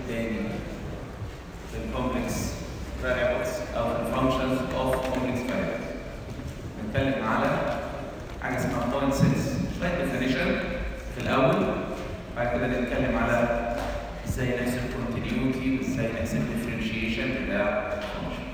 الثاني في الكومبلكس فاريبلز او الفانكشنز اوف كومبلكس فاريبلز نتكلم على حاجه اسمها بوينت 6 شويه ديفينيشن في الاول بعد كده نتكلم على ازاي نحسب كونتينيوتي وازاي نحسب ديفرنشيشن بتاع الفانكشن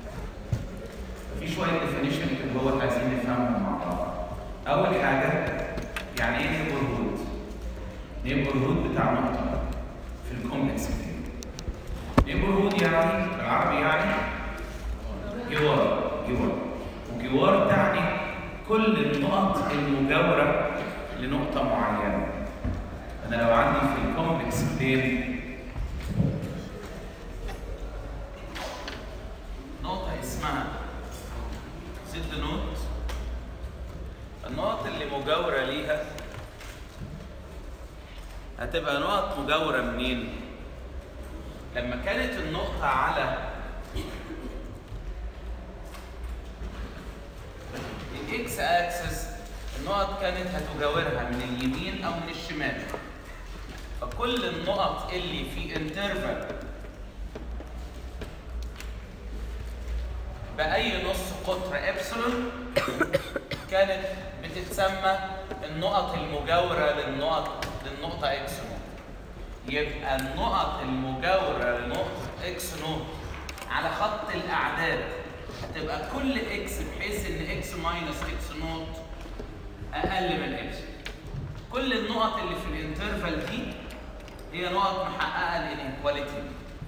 في شويه ديفينيشن اللي هو عايزين نفهمهم مع بعض اول حاجه يعني ايه نيبرهود نيبرهود بتاع نقطه في الكومبلكس نيبرهود يعني بالعربي يعني جوار جوار وجوار تعني كل النقط المجاوره لنقطه معينه انا لو عندي في الكومبلكس بلين نقطه اسمها زد نوت النقط اللي مجاوره ليها هتبقى نقط مجاوره منين لما كانت النقطه على الاكس اكسس النقط كانت هتجاورها من اليمين او من الشمال فكل النقط اللي في انترفال باي نص قطر ابسلون كانت بتتسمى النقط المجاوره للنقط للنقطه اكس نوت يبقى النقط المجاوره لنقطه اكس نوت على خط الاعداد هتبقى كل اكس بحيث ان اكس ماينس اكس نوت اقل من اكس كل النقط اللي في الانترفال دي هي نقط محققه الانيكواليتي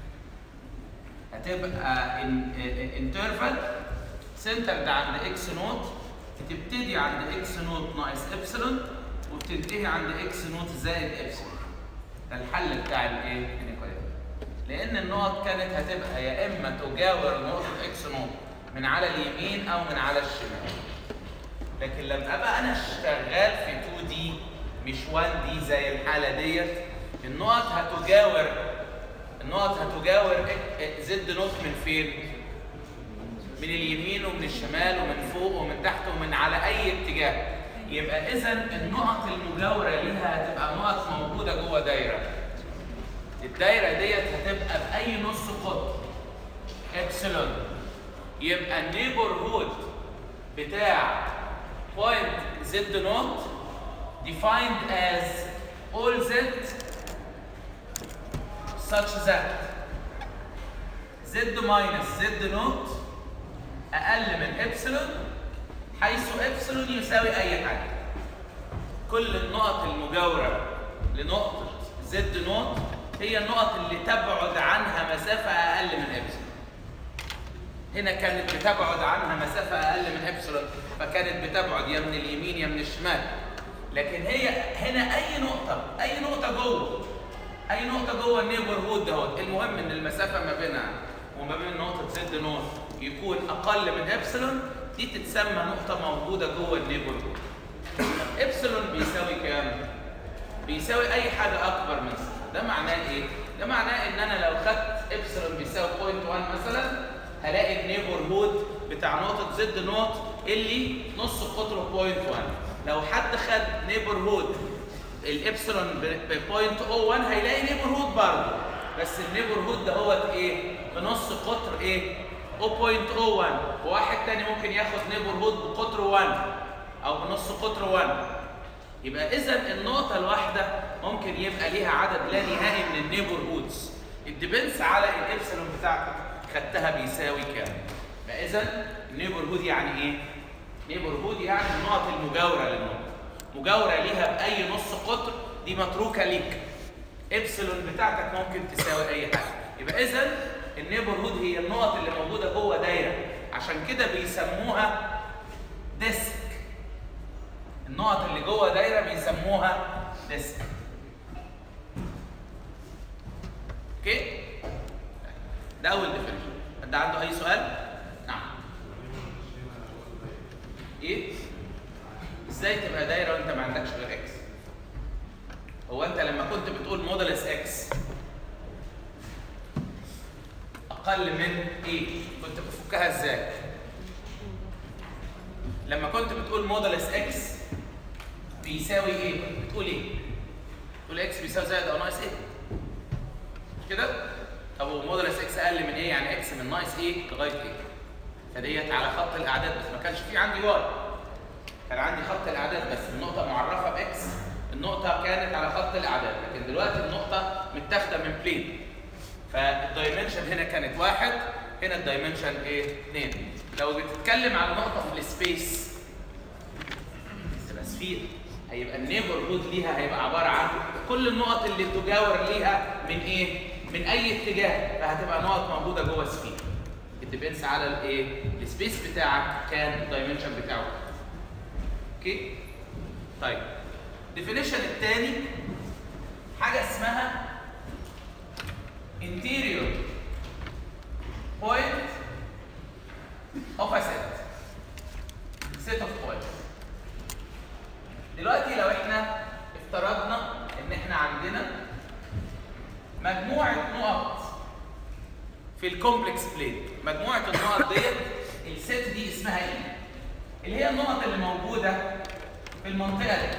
هتبقى انترفال سنترد عند اكس نوت بتبتدي عند اكس نوت ناقص ابسلون وبتنتهي عند اكس نوت زائد ابسلون ده الحل بتاع الايه؟ الانيكواليتي لان النقط كانت هتبقى يا اما تجاور نقطه اكس نوت من على اليمين او من على الشمال لكن لما ابقى انا شغال في 2 دي مش 1 دي زي الحاله ديت النقط هتجاور النقط هتجاور زد نوت من فين؟ من اليمين ومن الشمال ومن فوق ومن تحت ومن على اي اتجاه يبقى اذا النقط المجاوره ليها هتبقى نقط موجوده جوه دايره الدايره ديت هتبقى باي نص قطر ابسلون يبقى النيبرهود بتاع بوينت زد نوت defined as all z such that z minus z نوت اقل من ابسلون حيث ابسلون يساوي اي حاجه كل النقط المجاوره لنقطه زد نوت هي النقط اللي تبعد عنها مسافه اقل من ابسلون هنا كانت بتبعد عنها مسافه اقل من ابسلون فكانت بتبعد يا من اليمين يا من الشمال لكن هي هنا اي نقطه اي نقطه جوه اي نقطه جوه النيبر هود دهوت المهم ان المسافه ما بينها وما بين نقطه زد نوت يكون اقل من ابسلون دي تتسمى نقطه موجوده جوه النيبر هود ابسلون بيساوي كام بيساوي اي حاجه اكبر من صفر ده معناه ايه ده معناه ان انا لو خدت ابسلون بيساوي 0.1 مثلا هلاقي النيبر هود بتاع نقطه زد نوت اللي نص قطره 0.1 لو حد خد نيبر هود الابسلون ب 0.01 هيلاقي نيبر هود برضه بس النيبر هود ده هو ايه بنص قطر ايه 0.01 وواحد تاني ممكن ياخد نيبر هود بقطر 1 او بنص قطر 1 يبقى اذا النقطه الواحده ممكن يبقى ليها عدد لا نهائي من النيبر هودز الديبنس على الابسلون بتاعتك خدتها بيساوي كام يبقى اذا النيبر هود يعني ايه نيبر هود يعني النقط المجاوره للنقطه مجاوره ليها باي نص قطر دي متروكه ليك ابسلون بتاعتك ممكن تساوي اي حاجه يبقى اذا النيبر هود هي النقط اللي موجوده جوه دايره عشان كده بيسموها ديسك النقط اللي جوه دايره بيسموها ديسك اوكي ده اول ديفينيشن حد عنده اي سؤال نعم ايه ازاي تبقى دايره وانت ما عندكش غير اكس هو انت لما كنت بتقول مودلس اكس اقل من ايه كنت بتفكها ازاي لما كنت بتقول مودلس اكس بيساوي ايه بتقول ايه تقول اكس بيساوي زائد او ناقص ايه مش كده اقل من ايه يعني اكس من ناقص ايه لغايه ايه فديت على خط الاعداد بس ما كانش في عندي واي كان عندي خط الاعداد بس النقطه معرفه باكس النقطه كانت على خط الاعداد لكن دلوقتي النقطه متاخده من بلين فالدايمنشن هنا كانت واحد هنا الدايمنشن ايه اثنين لو بتتكلم على نقطه في السبيس تبقى سفير هيبقى النيبرهود ليها هيبقى عباره عن كل النقط اللي تجاور ليها من ايه من اي اتجاه فهتبقى نقط موجوده جوه سفير الديبنس على الايه السبيس بتاعك كان الدايمنشن بتاعه اوكي طيب الديفينيشن الثاني حاجه اسمها interior point of a set set of points دلوقتي لو احنا افترضنا ان احنا عندنا مجموعه نقط في الكومبلكس بلين مجموعه النقط ديت الست دي اسمها ايه اللي هي النقط اللي موجوده في المنطقه دي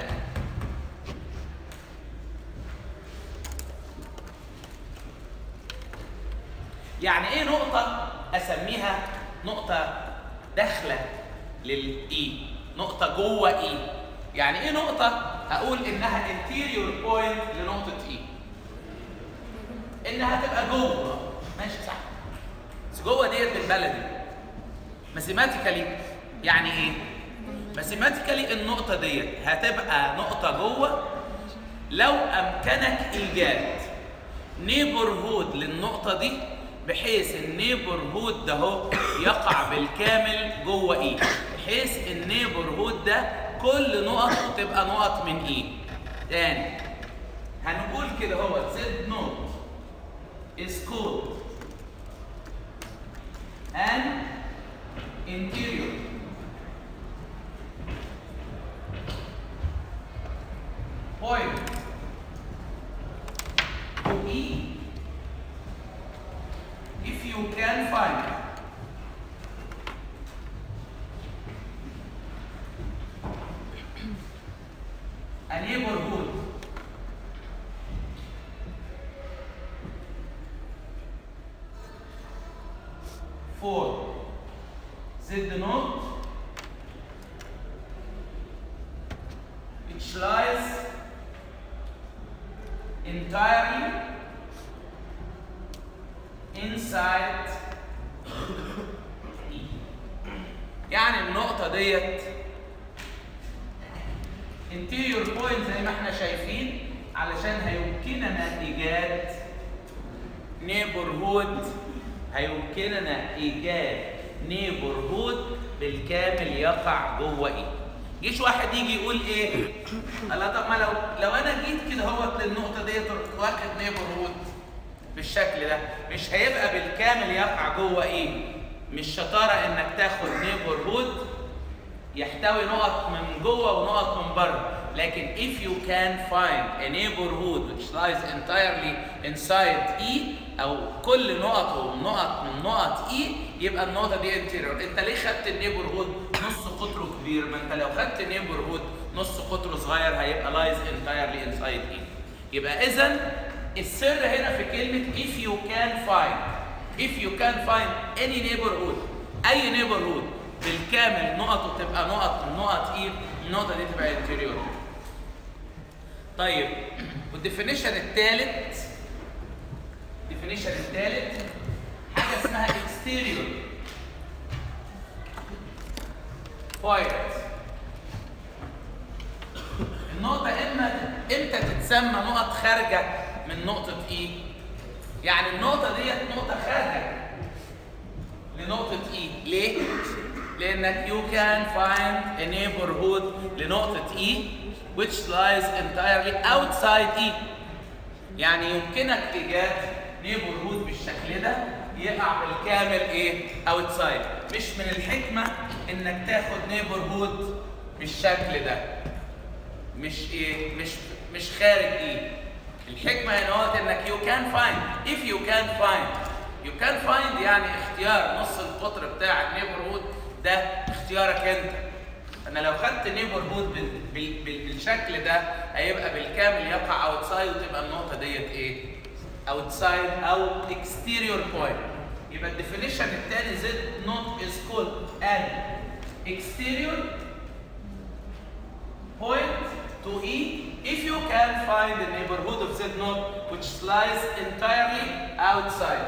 يعني ايه نقطة اسميها نقطة داخلة للاي نقطة جوه اي يعني ايه نقطة اقول انها anterior point لنقطة اي انها تبقى جوه ماشي صح بس جوه ديت بالبلدي ماثيماتيكالي يعني ايه ماثيماتيكالي النقطة ديت هتبقى نقطة جوه لو امكنك ايجاد نيبرهود للنقطة دي بحيث النيبر هود ده هو يقع بالكامل جوه ايه بحيث النيبر هود ده كل نقط تبقى نقط من ايه تاني هنقول كده هو زد نوت is called an interior point to E if you can find a neighborhood for z node which lies entirely inside E. يعني النقطة ديت interior point زي ما احنا شايفين علشان هيمكننا ايجاد neighborhood هيمكننا ايجاد neighborhood بالكامل يقع جوه ايه جيش واحد يجي يقول ايه لا طب ما لو لو انا جيت كده اهوت للنقطه ديت ورحت واخد neighborhood بالشكل ده مش هيبقى بالكامل يقع جوه ايه مش شطاره انك تاخد neighborhood يحتوي نقط من جوه ونقط من بره لكن if you can find a neighborhood which lies entirely inside E او كل نقطه نقط من نقط E يبقى النقطه دي interior انت ليه خدت النيبرهود نص قطره كبير ما انت لو خدت نيبرهود نص قطره صغير هيبقى lies entirely inside E يبقى اذا السر هنا في كلمه if you can find if you can find any neighborhood اي neighborhood بالكامل نقطه تبقى نقط من نقط ايه النقطه دي تبقى انتريور طيب والديفينيشن الثالث الديفينيشن الثالث حاجه اسمها اكستيريور بوينت النقطة اما امتى تتسمى نقط خارجة من نقطة ايه؟ يعني النقطة ديت نقطة خارجة لنقطة ايه؟ ليه؟ لانك you can find a neighborhood لنقطة E which lies entirely outside E يعني يمكنك ايجاد neighborhood بالشكل ده يقع بالكامل ايه outside مش من الحكمة انك تاخد neighborhood بالشكل ده مش ايه مش مش خارج ايه الحكمة هنا هو انك you can find if you can find you can find يعني اختيار نص القطر بتاع النيبرهود ده اختيارك انت انا لو خدت نيبر هود بال... بال... بال... بالشكل ده هيبقى بالكامل يقع اوتسايد وتبقى النقطه ديت ايه اوتسايد او اكستيريور بوينت يبقى الديفينيشن الثاني زد نوت از كولد an exterior point to E if you can find the neighborhood of Z naught which lies entirely outside.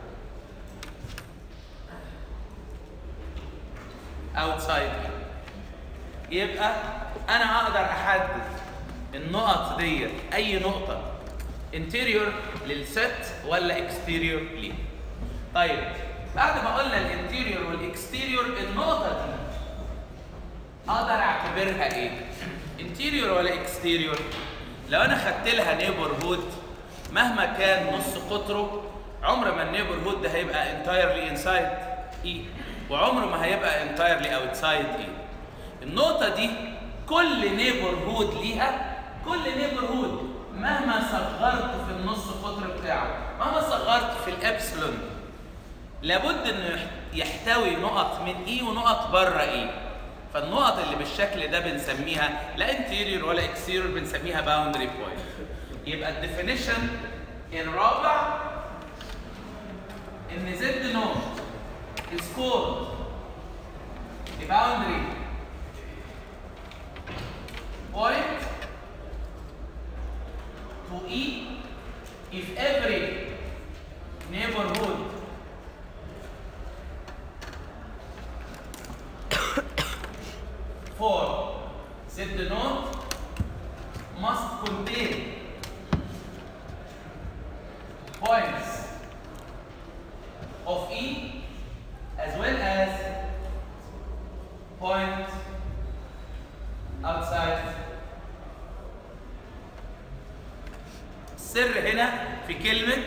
outside E. يبقى انا اقدر احدد النقط ديت اي نقطه interior للست ولا exterior ليه طيب بعد ما قلنا الانتيريور والاكستيريور النقطه دي اقدر اعتبرها ايه انتيريور ولا اكستيريور لو انا خدت لها نيبرهود مهما كان نص قطره عمر ما النيبرهود ده هيبقى انتايرلي انسايد اي وعمره ما هيبقى انتايرلي اوتسايد اي النقطه دي كل نيبرهود ليها كل نيبرهود مهما صغرت في النص قطر بتاعه مهما صغرت في الابسلون لابد انه يحتوي نقط من اي ونقط بره اي فالنقط اللي بالشكل ده بنسميها لا انتيريور ولا اكستيريور بنسميها باوندري بوينت يبقى الديفينيشن الرابع ان زد نوت is called a boundary point to E if every neighborhood for Z node must contain points of E as well as point outside السر هنا في كلمة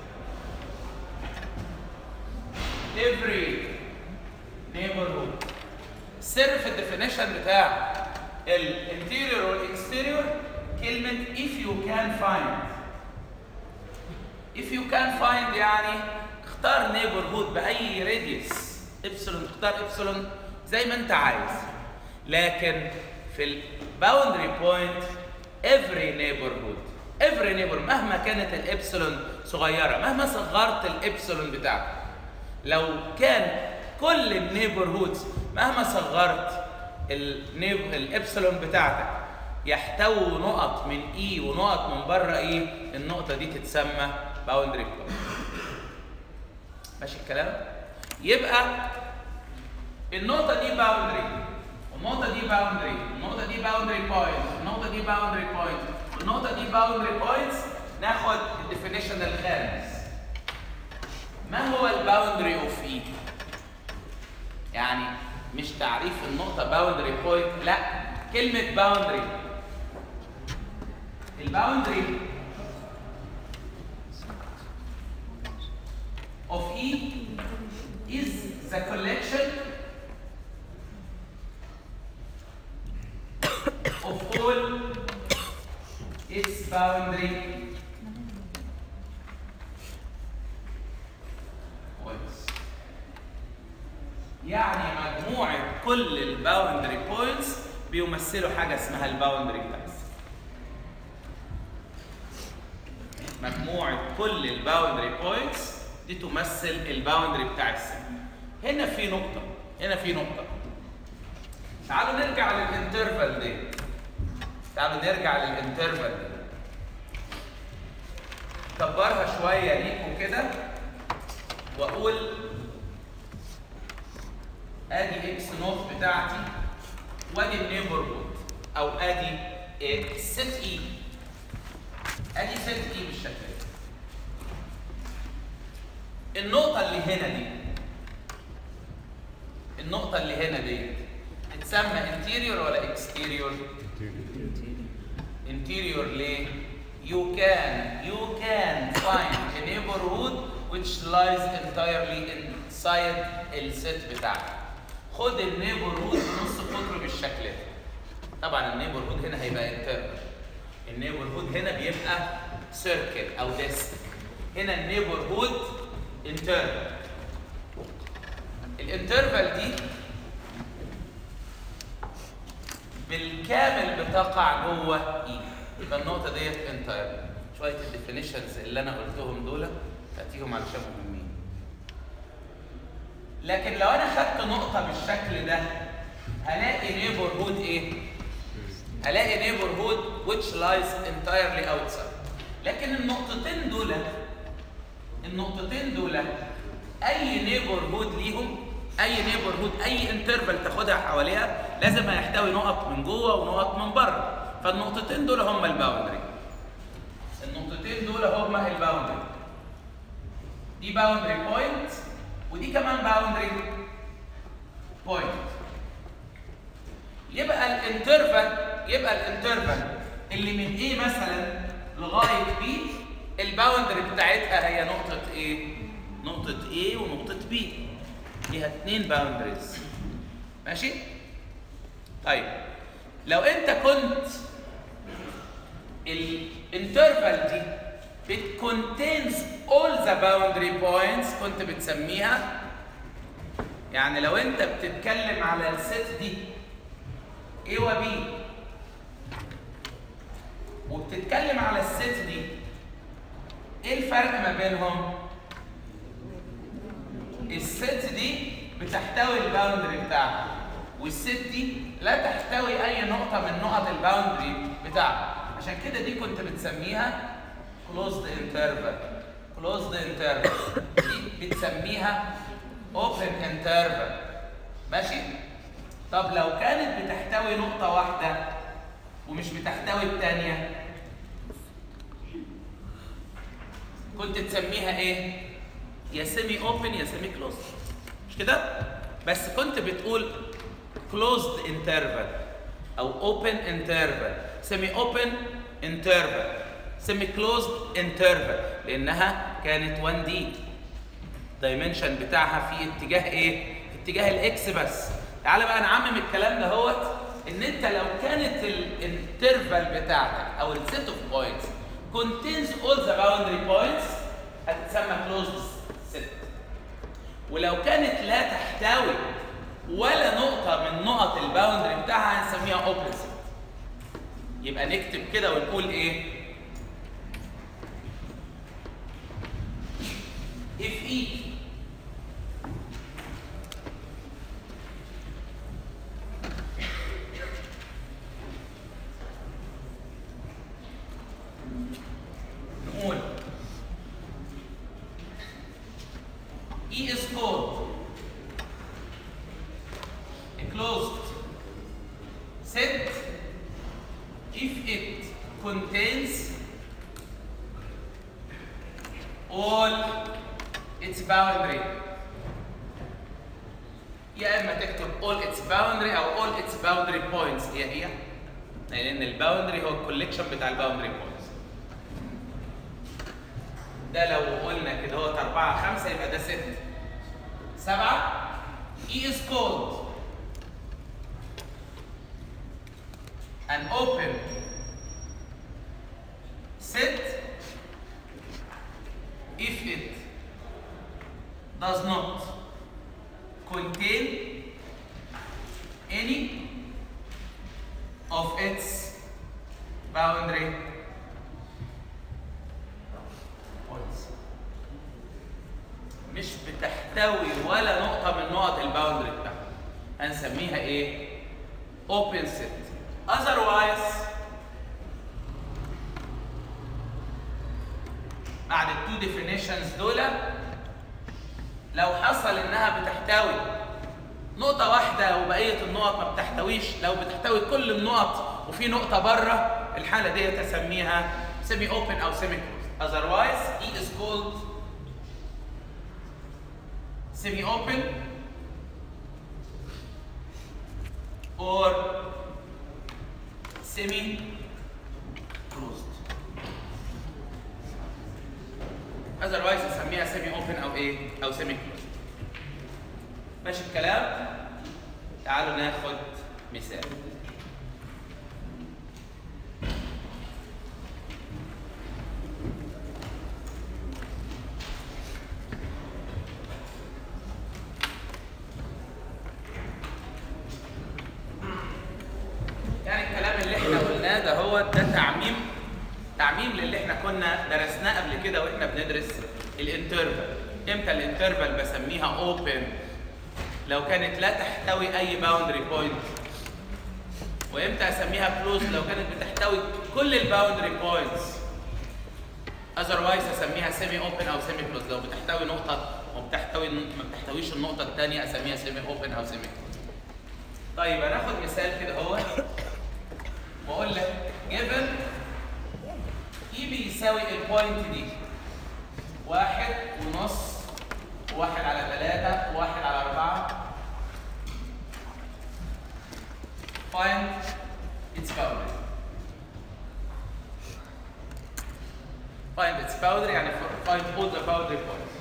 every neighborhood السر في الديفينيشن بتاع الانتيريور والاكستيريور كلمة if you can find if you can find يعني اختار neighborhood بأي radius ابسلون اختار ابسلون زي ما انت عايز لكن في الباوندري بوينت every neighborhood every neighbor مهما كانت الابسلون صغيره مهما صغرت الابسلون بتاعك لو كان كل النيبرهودز مهما صغرت النيب الابسلون بتاعتك يحتوي نقط من اي ونقط من بره اي النقطه دي تتسمى باوندري بوينت ماشي الكلام يبقى النقطه دي باوندري والنقطه دي باوندري النقطه دي باوندري بوينت النقطه دي باوندري بوينت النقطه دي باوندري بوينتس ناخد الديفينيشن الخامس ما هو الباوندري اوف اي يعني مش تعريف النقطة باوندري بوينت لا كلمة باوندري الباوندري of E is the collection of all its boundary points يعني مجموعة كل الباوندري بوينتس بيمثلوا حاجة اسمها الباوندري كلاس مجموعة كل الباوندري بوينتس دي تمثل الباوندري بتاع السن هنا في نقطة هنا في نقطة تعالوا نرجع للانترفال دي تعالوا نرجع للانترفال دي كبرها شوية ليكوا كده واقول ادي اكس نوت بتاعتي وادي النيبرهود او ادي ست اي ادي ست اي بالشكل ده النقطة اللي هنا دي النقطة اللي هنا دي تتسمى انتيريور ولا اكستيريور؟ انتيريور ليه؟ You can you can find a neighborhood which lies entirely inside الست بتاعتك. خد النيبرهود نص قطر بالشكل ده. طبعا النيبرهود هنا هيبقى انترنال. النيبرهود هنا بيبقى سيركل او ديسك. هنا النيبرهود انترنال. الانترفال دي بالكامل بتقع جوه اي يبقى النقطه ديت انتاير شويه الديفينيشنز اللي انا قلتهم دول هاتيهم علشان مهمين لكن لو انا خدت نقطه بالشكل ده هلاقي نيبرهود ايه هلاقي نيبرهود which lies entirely outside لكن النقطتين دول النقطتين دول اي نيبرهود ليهم اي نيبرهود اي انترفال تاخدها حواليها لازم هيحتوي نقط من جوه ونقط من بره فالنقطتين دول هم الباوندري النقطتين دول هم الباوندري دي باوندري بوينت ودي كمان باوندري بوينت يبقى الانترفال يبقى الانترفال اللي من ايه مثلا لغايه بي الباوندري بتاعتها هي نقطه ايه نقطه A ونقطه B ليها اتنين باوندريز ماشي طيب لو انت كنت الانترفال دي it contains all the boundary points كنت بتسميها يعني لو انت بتتكلم على الست دي A و B وبتتكلم على الست دي ايه الفرق ما بينهم؟ الست دي بتحتوي الباوندري بتاعها والست دي لا تحتوي اي نقطه من نقط الباوندري بتاعها عشان كده دي كنت بتسميها closed interval closed interval دي بتسميها open interval ماشي طب لو كانت بتحتوي نقطه واحده ومش بتحتوي الثانيه كنت تسميها ايه يا سيمي اوبن يا سيمي كلوز مش كده بس كنت بتقول closed interval او open interval semi open interval semi closed interval لانها كانت 1 دي دايمنشن بتاعها في اتجاه ايه في اتجاه الاكس بس تعالى بقى نعمم الكلام ده هوت ان انت لو كانت الانترفال بتاعتك او السيت اوف بوينتس contains all the boundary points هتتسمى closed set ولو كانت لا تحتوي ولا نقطة من نقط الباوندري بتاعها هنسميها اوبن سيت يبقى نكتب كده ونقول ايه؟ if E نقول E is called a closed set if it contains all its boundary يا اما تكتب all its boundary او all its boundary points هي هي لان الباوندري هو الكوليكشن بتاع الباوندري بوينتس ده لو قلنا كده هو 4 5 يبقى ده 6 7 E is called an open set if it does not contain any of its boundary points مش بتحتوي ولا نقطة من نقط الباوندري بتاعها هنسميها ايه؟ open set otherwise بعد التو ديفينيشنز دول لو حصل انها بتحتوي نقطة واحدة وبقية النقط ما بتحتويش لو بتحتوي كل النقط وفي نقطة بره الحالة دي تسميها semi open أو semi closed otherwise E is called semi open or semi closed otherwise نسميها semi open او ايه او semi closed ماشي الكلام تعالوا ناخد مثال يعني الكلام اللي احنا قلناه ده هو ده تعميم تعميم للي احنا كنا درسناه قبل كده واحنا بندرس الانترفال امتى الانترفال بسميها اوبن لو كانت لا تحتوي اي باوندري بوينت وامتى اسميها كلوز لو كانت بتحتوي كل الباوندري بوينتس اذروايز اسميها سيمي اوبن او سيمي كلوز لو بتحتوي نقطه وبتحتوي ما بتحتويش النقطه الثانيه اسميها سيمي اوبن او سيمي كلوز طيب هناخد مثال كده هو واقول لك جيفن اي بيساوي البوينت دي واحد ونص واحد على ثلاثة واحد على أربعة find its boundary find its boundary يعني find all the boundary points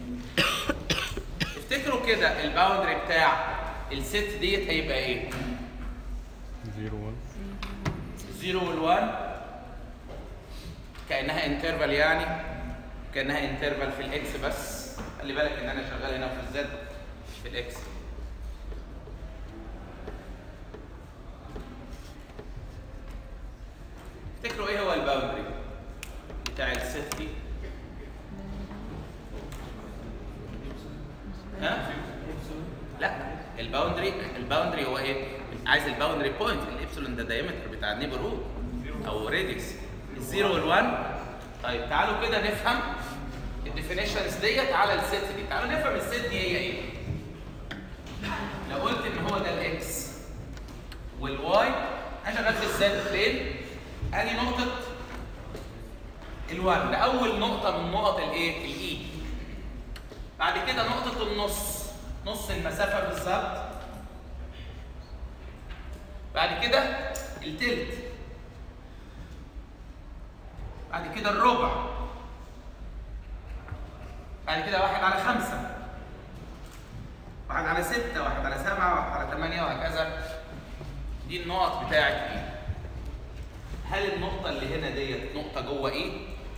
افتكروا كده الباوندري بتاع الست ديت هيبقى ايه؟ 0 1 0 وال 1 كانها انترفال يعني كانها انترفال في الاكس بس خلي بالك ان انا شغال هنا في الزد في الاكس افتكروا ايه هو الباوندري بتاع الست دي ها لا الباوندري الباوندري هو ايه عايز الباوندري بوينت الابسلون ده دايمتر بتاع النيبرهود او راديوس الزيرو والوان طيب تعالوا كده نفهم الديفينيشنز ديت على الست دي تعالوا نفهم الست دي هي ايه لو قلت ان هو ده الاكس والواي انا شغال في الزد فين ادي نقطه الوان ده اول نقطه من نقط الايه الاي بعد كده نقطه النص نص المسافه بالظبط بعد كده التلت بعد كده الربع بعد كده واحد على خمسة واحد على ستة واحد على سبعة واحد على ثمانية وهكذا دي النقط بتاعت ايه هل النقطة اللي هنا ديت نقطة جوه ايه؟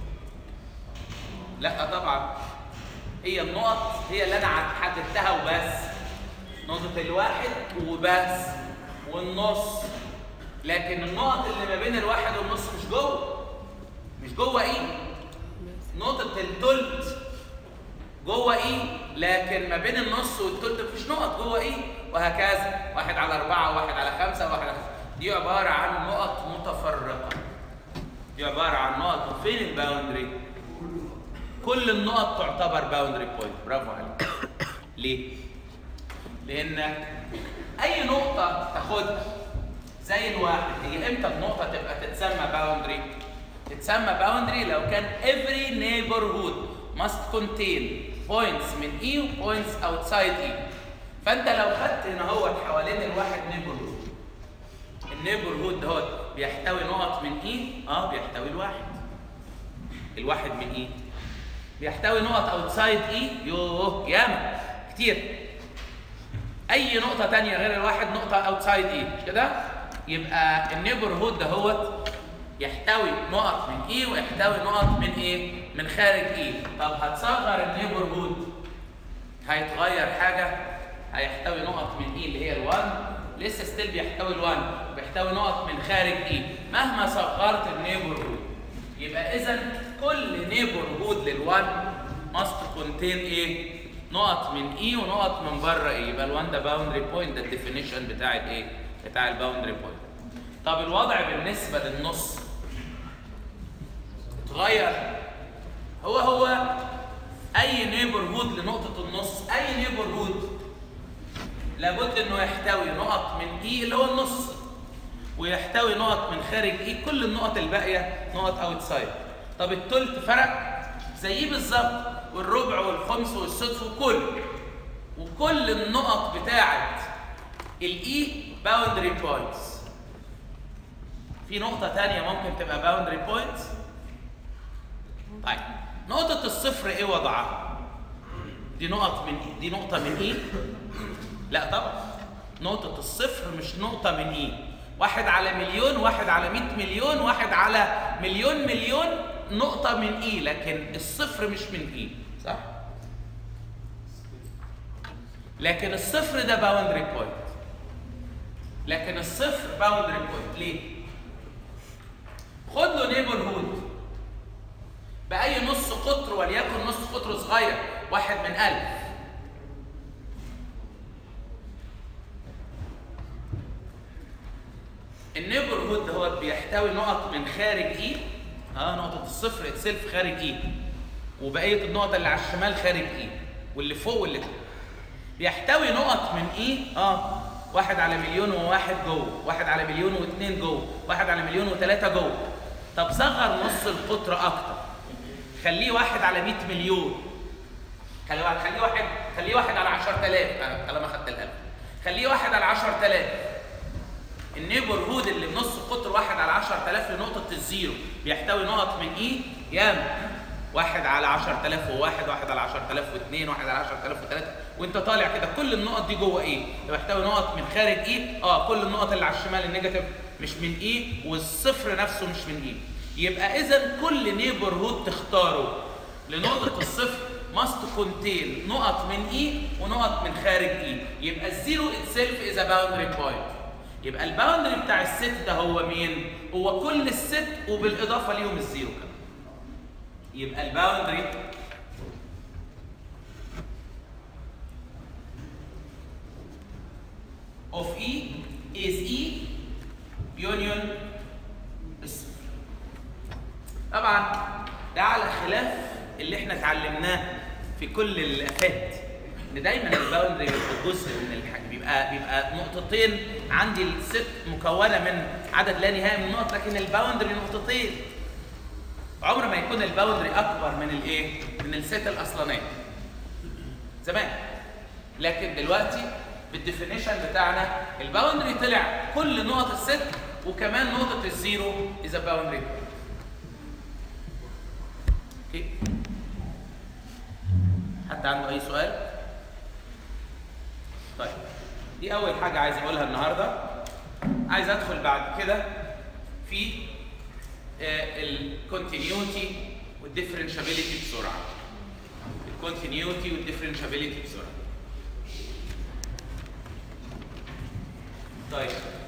لا طبعا هي النقط هي اللي انا حددتها وبس نقطة الواحد وبس والنص لكن النقط اللي ما بين الواحد والنص مش جوه مش جوه ايه نقطة التلت جوه ايه لكن ما بين النص والتلت مفيش نقط جوه ايه وهكذا واحد على أربعة واحد على خمسة واحد على خمسة دي عبارة عن نقط متفرقة دي عبارة عن نقط فين الباوندري كل النقط تعتبر باوندري بوينت برافو عليك ليه لان اي نقطة تاخدها زي الواحد هي امتى النقطة تبقى تتسمى باوندري تتسمى باوندري لو كان every neighborhood must contain points من E و points outside E فانت لو خدت هنا هو حوالين الواحد neighborhood النيبرهود دهوت بيحتوي نقط من E اه بيحتوي الواحد الواحد من E بيحتوي نقط اوتسايد E يوه ياما كتير اي نقطة تانية غير الواحد نقطة اوتسايد E مش كده؟ يبقى النيبرهود دهوت يحتوي نقط من اي ويحتوي نقط من ايه؟ من خارج اي. طب هتصغر النيبرهود هيتغير حاجه هيحتوي نقط من اي اللي هي ال1 لسه ستيل بيحتوي ال1 وبيحتوي نقط من خارج اي مهما صغرت النيبرهود يبقى اذا كل نيبرهود لل1 ماست كونتين ايه؟ نقط من اي ونقط من بره اي يبقى ال1 ده باوندري بوينت ده الديفينيشن بتاع الايه؟ بتاع الباوندري بوينت. طب الوضع بالنسبه للنص اتغير هو هو اي نيبرهود لنقطه النص اي نيبرهود لابد انه يحتوي نقط من اي اللي هو النص ويحتوي نقط من خارج اي كل النقط الباقيه نقط اوتسايد طب التلت فرق زيه بالظبط والربع والخمس والسدس وكل وكل النقط بتاعه الاي باوندري بوينتس في نقطة تانية ممكن تبقى باوندري بوينتس طيب نقطة الصفر ايه وضعها؟ دي نقط من دي نقطة من ايه؟ لا طبعا نقطة الصفر مش نقطة من ايه؟ واحد على مليون واحد على 100 مليون واحد على مليون مليون نقطة من ايه لكن الصفر مش من ايه صح؟ لكن الصفر ده باوندري بوينت لكن الصفر باوندري بوينت ليه؟ خد له نيبرهود بأي نص قطر وليكن نص قطر صغير واحد من ألف بيحتوي نقط من خارج اي اه نقطه الصفر اتسلف خارج اي وبقيه النقط اللي على الشمال خارج اي واللي فوق واللي تحت بيحتوي نقط من ايه؟ اه واحد على مليون وواحد جوه، واحد على مليون واثنين جوه، واحد على مليون وثلاثة جوه. طب صغر نص القطر أكتر. خليه واحد على 100 مليون. خليه واحد خليه واحد خليه واحد على 10000 أنا طالما خدت الألف. خليه واحد على 10000. النيبر هود اللي بنص قطر واحد على 10000 لنقطة الزيرو بيحتوي نقط من ايه؟ ياما. واحد على 10000 وواحد، واحد على 10000 واثنين، واحد على 10000 وثلاثة، وانت طالع كده كل النقط دي جوه ايه؟ بيحتوي نقط من خارج ايه؟ اه كل النقط اللي على الشمال النيجاتيف مش من ايه والصفر نفسه مش من ايه. يبقى اذا كل نيبر هود تختاره لنقطة الصفر ماست كونتين نقط من ايه ونقط من خارج ايه. يبقى الزيرو اتسيلف از ا باوندري بوينت. يبقى الباوندري بتاع الست ده هو مين؟ هو كل الست وبالاضافه ليهم الزيرو كمان. يبقى الباوندري of E is E union الصفر. طبعا ده على خلاف اللي احنا اتعلمناه في كل اللي فات ان دايما الباوندري بيبقى جزء من الحاجه بيبقى بيبقى نقطتين عندي الست مكونه من عدد لا نهائي من النقط لكن الباوندري نقطتين عمر ما يكون الباوندري اكبر من الايه؟ من الست الاصلانيه. زمان. لكن دلوقتي بالديفينيشن بتاعنا الباوندري طلع كل نقط الست وكمان نقطه الزيرو اذا باوندري. اوكي؟ حد عنده اي سؤال؟ طيب دي اول حاجه عايز اقولها النهارده عايز ادخل بعد كده في الكونتينيوتي والديفرنشابيلتي بسرعه الكونتينيوتي والديفرنشابيلتي بسرعه طيب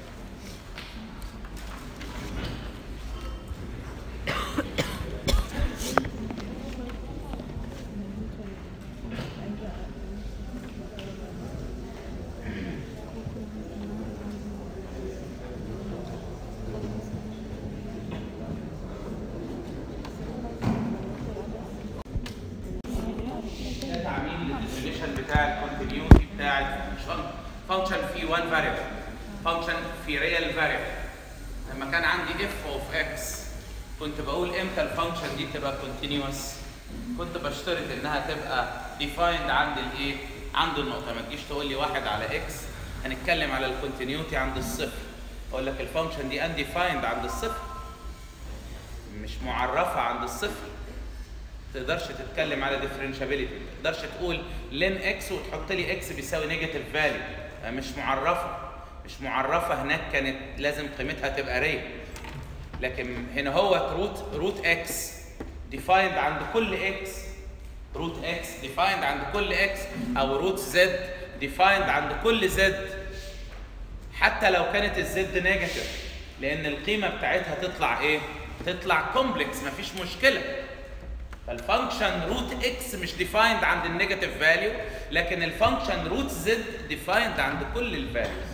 ده تعميم للديفينيشن بتاع الكونتينيوتي بتاع الفانكشن فانكشن في 1 فاريبل فانكشن في ريال فاريبل لما كان عندي اف اوف اكس كنت بقول امتى الفانكشن دي تبقى كونتينيوس كنت بشترط انها تبقى ديفايند عند الايه عند النقطه ما تجيش تقول لي واحد على اكس هنتكلم على الكونتينيوتي عند الصفر اقول لك الفانكشن دي انديفايند عند الصفر مش معرفه عند الصفر تقدرش تتكلم على ديفرنشابيلتي ما تقدرش تقول لين اكس وتحط لي اكس بيساوي نيجاتيف فاليو مش معرفه مش معرفه هناك كانت لازم قيمتها تبقى ريال لكن هنا هو روت روت اكس ديفايند عند كل اكس روت اكس ديفايند عند كل اكس او روت زد ديفايند عند كل زد حتى لو كانت الزد نيجاتيف لان القيمه بتاعتها تطلع ايه تطلع كومبلكس مفيش مشكله فالفانكشن روت اكس مش ديفايند عند النيجاتيف فاليو لكن الفانكشن روت زد ديفايند عند كل الفاليوز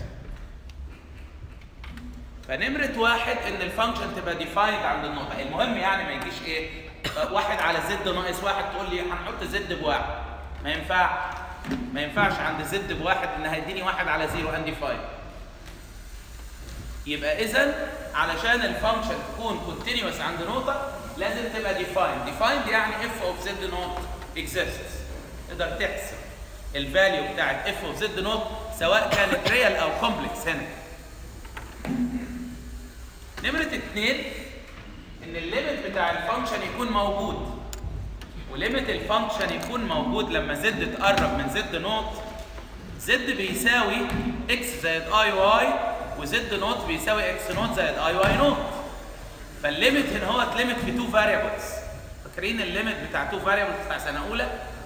فنمرة واحد ان الفانكشن تبقى ديفايند عند النقطة، المهم يعني ما يجيش ايه؟ واحد على زد ناقص واحد تقول لي هنحط زد بواحد. ما ينفعش. ما ينفعش عند زد بواحد ان هيديني واحد على زيرو انديفايند. يبقى اذا علشان الفانكشن تكون كونتينيوس عند نقطة لازم تبقى ديفايند، ديفايند يعني اف اوف زد نوت اكزيستس. تقدر تحسب الفاليو بتاعت اف اوف زد نوت سواء كانت ريال او كومبلكس هنا. نمرة اتنين ان الليمت بتاع الفانكشن يكون موجود وليمت الفانكشن يكون موجود لما زد تقرب من زد نوت زد بيساوي اكس زائد اي واي وزد نوت بيساوي اكس نوت زائد اي واي نوت فالليمت هنا هو ليمت في تو فاريبلز فاكرين الليمت بتاع تو فاريبلز بتاع سنه اولى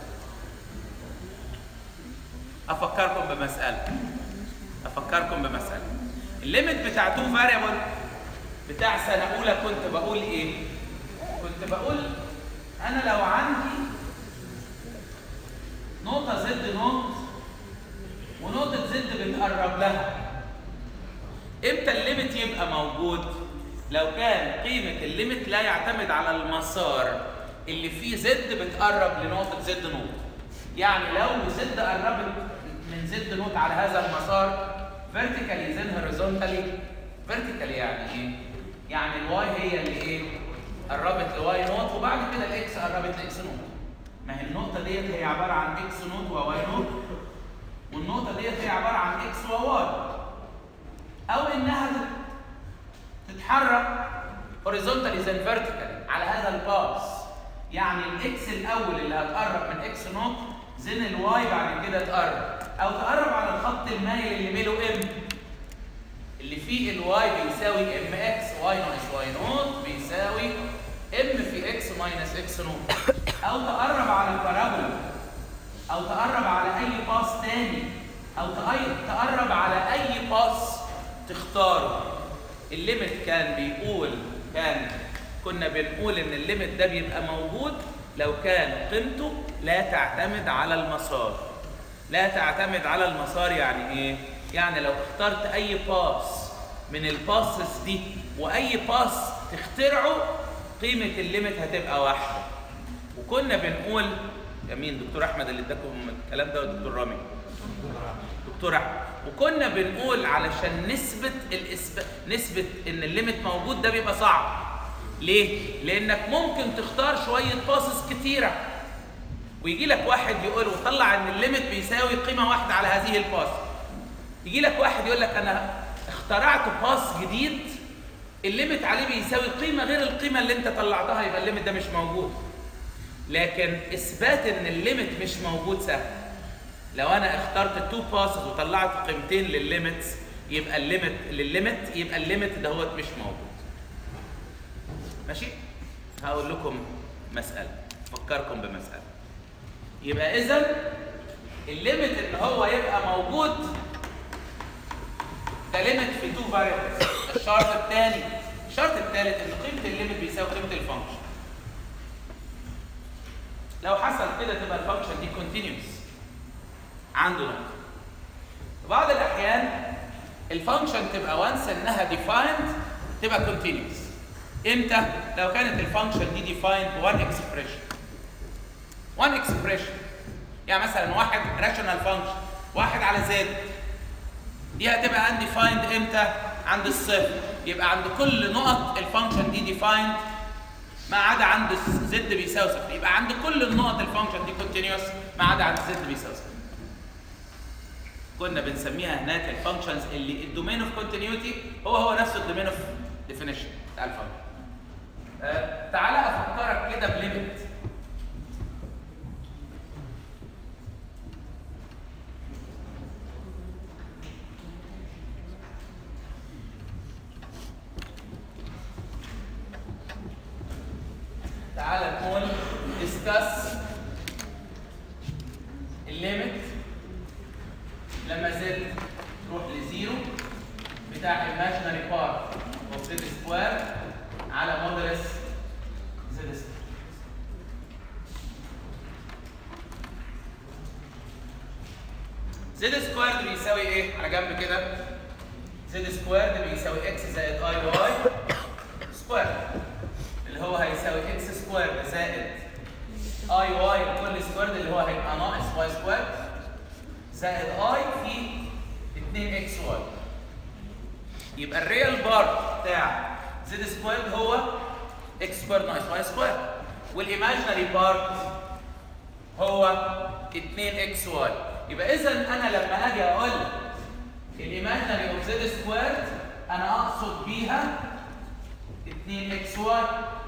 افكركم بمساله افكركم بمساله الليمت بتاع تو فاريبل بتاع سنه اولى كنت بقول ايه كنت بقول انا لو عندي نقطه زد نوت ونقطه زد بنقرب لها امتى الليمت يبقى موجود لو كان قيمه الليميت لا يعتمد على المسار اللي فيه زد بتقرب لنقطه زد نوت يعني لو زد قربت من زد نوت على هذا المسار فيرتيكالي زين هوريزونتالي فيرتيكالي يعني ايه؟ يعني الواي هي اللي ايه؟ قربت لواي نوت وبعد كده الاكس قربت لاكس نوت ما هي النقطه ديت هي عباره عن اكس نوت وواي نوت والنقطه ديت هي عباره عن اكس وواي او انها تتحرك هوريزونتالي زين فيرتيكالي على هذا الباس يعني الاكس الاول اللي هتقرب من اكس نوت زين الواي بعد كده تقرب او تقرب على الخط المايل اللي ميله ام اللي فيه الواي بيساوي ام اكس واي ناقص واي نوت بيساوي ام في اكس ماينس اكس نوت او تقرب على البارابولا او تقرب على اي باس تاني او تقي- تقرب على اي باس تختاره الليمت كان بيقول كان كنا بنقول ان الليمت ده بيبقى موجود لو كان قيمته لا تعتمد على المسار لا تعتمد على المسار يعني ايه يعني لو اخترت اي باس من الباسز دي واي باس تخترعه قيمه الليمت هتبقى واحده وكنا بنقول يا مين دكتور احمد اللي اداكم الكلام ده ولا دكتور رامي دكتور احمد وكنا بنقول علشان نثبت الإثبات نثبت ان الليمت موجود ده بيبقى صعب ليه لانك ممكن تختار شويه باسز كتيره ويجي لك واحد يقول وطلع ان الليمت بيساوي قيمه واحده على هذه الباس يجي لك واحد يقول لك انا اخترعت باس جديد الليمت عليه بيساوي قيمه غير القيمه اللي انت طلعتها يبقى الليمت ده مش موجود لكن اثبات ان الليمت مش موجود سهل لو انا اخترت التو باسز وطلعت قيمتين للليميتس يبقى الليمت للليمت يبقى الليمت دهوت مش موجود ماشي هقول لكم مساله افكركم بمساله يبقى اذا الليمت ان هو يبقى موجود ده ليميت في تو فاريبلز الشرط الثاني الشرط الثالث ان قيمه الليميت بيساوي قيمه الفانكشن لو حصل كده تبقى الفانكشن دي كونتينيوس عنده نقطه في بعض الاحيان الفانكشن تبقى وانس انها ديفايند تبقى كونتينيوس امتى لو كانت الفانكشن دي ديفايند بوان اكسبريشن وان اكسبريشن يعني مثلا واحد راشونال فانكشن واحد على زد دي هتبقى undefined امتى عند الصفر يبقى عند كل نقط الفانكشن دي ديفايند ما عدا عند زد بيساوي صفر يبقى عند كل النقط الفانكشن دي كونتينيوس ما عدا عند زد بيساوي صفر كنا بنسميها هناك الفانكشنز اللي الدومين اوف كونتينيوتي هو هو نفس الدومين اوف ديفينيشن بتاع الفانكشن آه تعالى افكرك كده بليميت تعالى نقول discuss الليميت لما زد تروح لزيرو بتاع imaginary part of z square على مودولس z square زد سكويرد بيساوي ايه؟ على جنب كده زد سكويرد بيساوي اكس زائد اي واي سكوير اللي هو هيساوي اكس سكويرد زائد اي واي كل سكويرد اللي هو هيبقى ناقص واي سكويرد زائد اي في 2 اكس واي يبقى الريال بارت بتاع زد سكويرد هو اكس سكويرد ناقص واي سكويرد والايماجينري بارت هو 2 اكس واي يبقى اذا انا لما اجي اقول الايماجينري اوف زد سكويرد انا اقصد بيها 2 اكس واي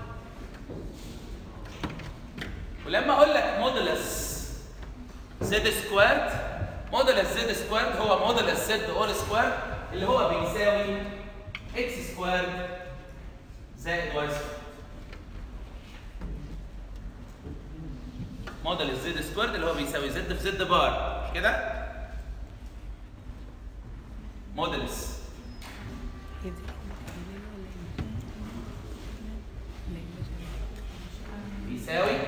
ولما اقول لك مودولس زد سكويرد مودولس زد سكويرد هو مودولس زد اول سكويرد اللي هو بيساوي اكس سكويرد زائد واي سكويرد موديل زد سكويرد اللي هو بيساوي زد في زد بار مش كده؟ موديلز بيساوي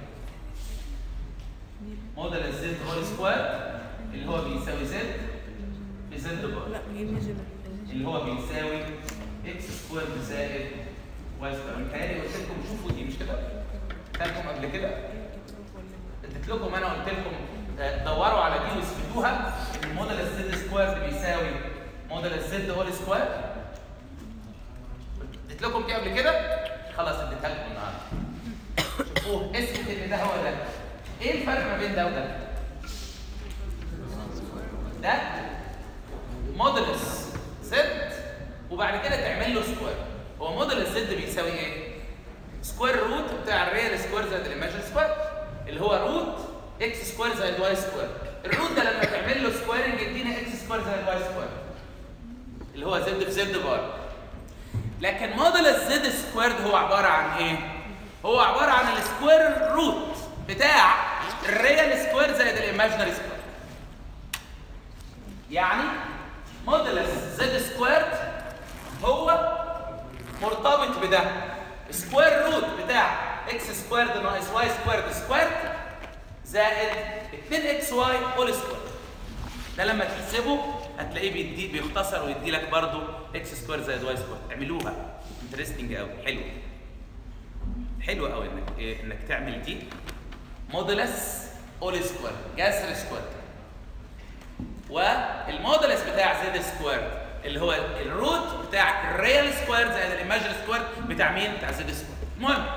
موديل زد هول سكوير اللي هو بيساوي زد في زد بار لا هي مجمع اللي هو بيساوي اكس سكوير زائد واي سكوير متهيألي قلت لكم شوفوا دي مش كده؟ قلت لكم قبل كده اديت لكم انا قلت لكم آه، دوروا على دي واثبتوها ان الموديل الزد سكوير بيساوي موديل الزد هول سكوير اديت لكم دي قبل كده خلاص اديتها لكم النهارده شوفوه اثبت ان ده هو ده ايه الفرق ما بين ده وده؟ ده موديلس زد وبعد كده تعمل له سكوير هو موديلس زد بيساوي ايه؟ سكوير روت بتاع الريال سكوير زائد الايماجن سكوير اللي هو روت اكس سكوير زائد واي سكوير الروت ده لما تعمل له سكويرنج يدينا اكس سكوير زائد واي سكوير اللي هو زد في زد بار لكن موديل الزد سكويرد هو عباره عن ايه؟ هو عباره عن السكوير روت بتاع الريال سكوير زائد الايماجنري سكوير يعني موديل زد سكويرد هو مرتبط بده سكوير روت بتاع اكس سكويرد ناقص واي سكويرد سكويرد زائد 2 اكس واي هول سكوير ده لما تحسبه هتلاقيه بيدي بيختصر ويدي لك برضه اكس سكوير زائد واي سكوير اعملوها انترستنج قوي حلو حلو قوي انك إيه انك تعمل دي مودولس اول سكوير جذر سكوير والمودولس بتاع زد سكوير اللي هو الروت بتاع الريال سكوير زائد الايماجن سكوير بتاع مين؟ بتاع زد سكوير المهم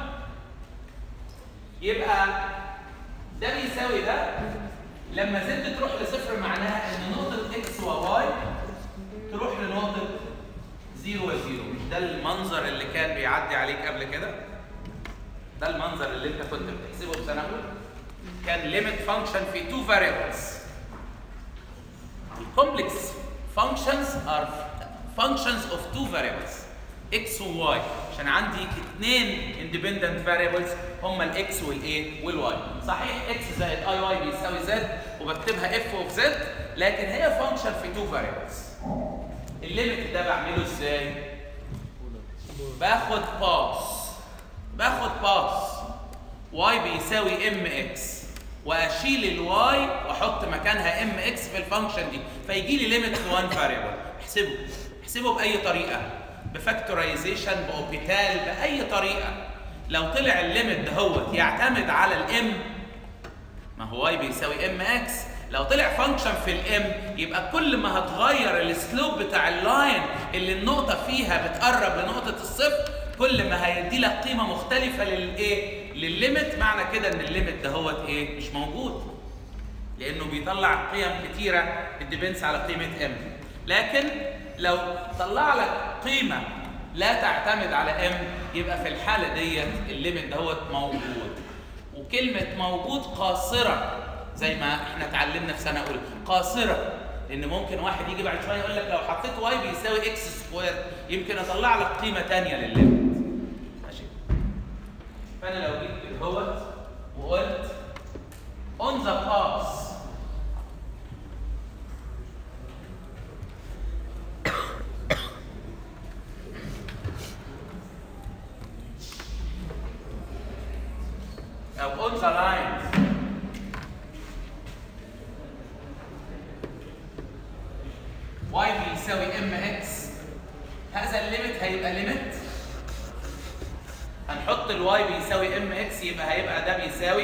يبقى ده بيساوي ده لما زد تروح لصفر معناها ان نقطة اكس وواي تروح لنقطة زيرو وزيرو مش ده المنظر اللي كان بيعدي عليك قبل كده؟ ده المنظر اللي انت كنت بتحسبه في سنة أولى كان ليميت فانكشن في تو فاريبلز الكومبلكس functions are functions of two variables x و y عشان عندي اثنين independent variables هما الاكس والايه والواي صحيح x زائد اي واي بيساوي z وبكتبها f of z لكن هي function في two variables الليميت ده بعمله ازاي باخد باس باخد باس y بيساوي mx واشيل الواي واحط مكانها ام اكس في الفانكشن دي فيجي لي ليميت لوان فاريبل احسبه احسبه باي طريقه بفاكتورايزيشن باوبيتال باي طريقه لو طلع الليميت دهوت يعتمد على الام ما هو واي بيساوي ام اكس لو طلع فانكشن في الام يبقى كل ما هتغير السلوب بتاع اللاين اللي النقطه فيها بتقرب لنقطه الصفر كل ما هيدي لك قيمه مختلفه للايه للليميت معنى كده ان الليميت دهوت ايه مش موجود لانه بيطلع قيم كتيره بتدبنس على قيمه ام لكن لو طلع لك قيمه لا تعتمد على ام يبقى في الحاله ديت الليميت دهوت موجود وكلمه موجود قاصره زي ما احنا اتعلمنا في سنه اولى قاصره لان ممكن واحد يجي بعد شويه يقول لك لو حطيت واي بيساوي اكس سكوير يمكن اطلع لك قيمه ثانيه للليميت ماشي فانا لو جيت دهوت وقلت on the path او on the line y بيساوي ام اكس هذا الليميت هيبقى ليميت هنحط الواي بيساوي ام اكس يبقى هيبقى ده بيساوي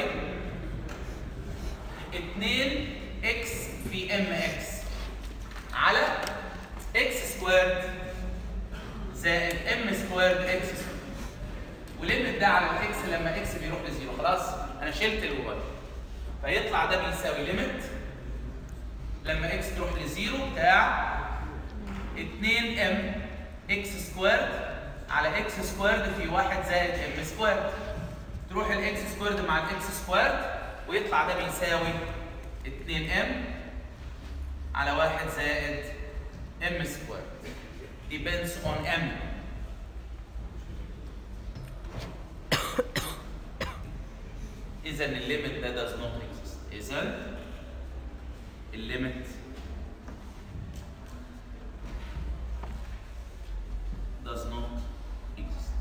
2 اكس في ام اكس على اكس سكويرد زائد ام سكويرد اكس سكويرد وليميت ده على الاكس لما اكس بيروح لزيرو خلاص انا شلت الواي فيطلع ده بيساوي ليميت لما اكس تروح لزيرو بتاع 2 ام اكس سكويرد على اكس سكويرد في 1 زائد ام سكويرد تروح الاكس سكويرد مع الاكس سكويرد ويطلع ده بيساوي 2 ام على 1 زائد ام سكويرد depends on m اذا الليميت ده does not exist اذا الليميت does not exist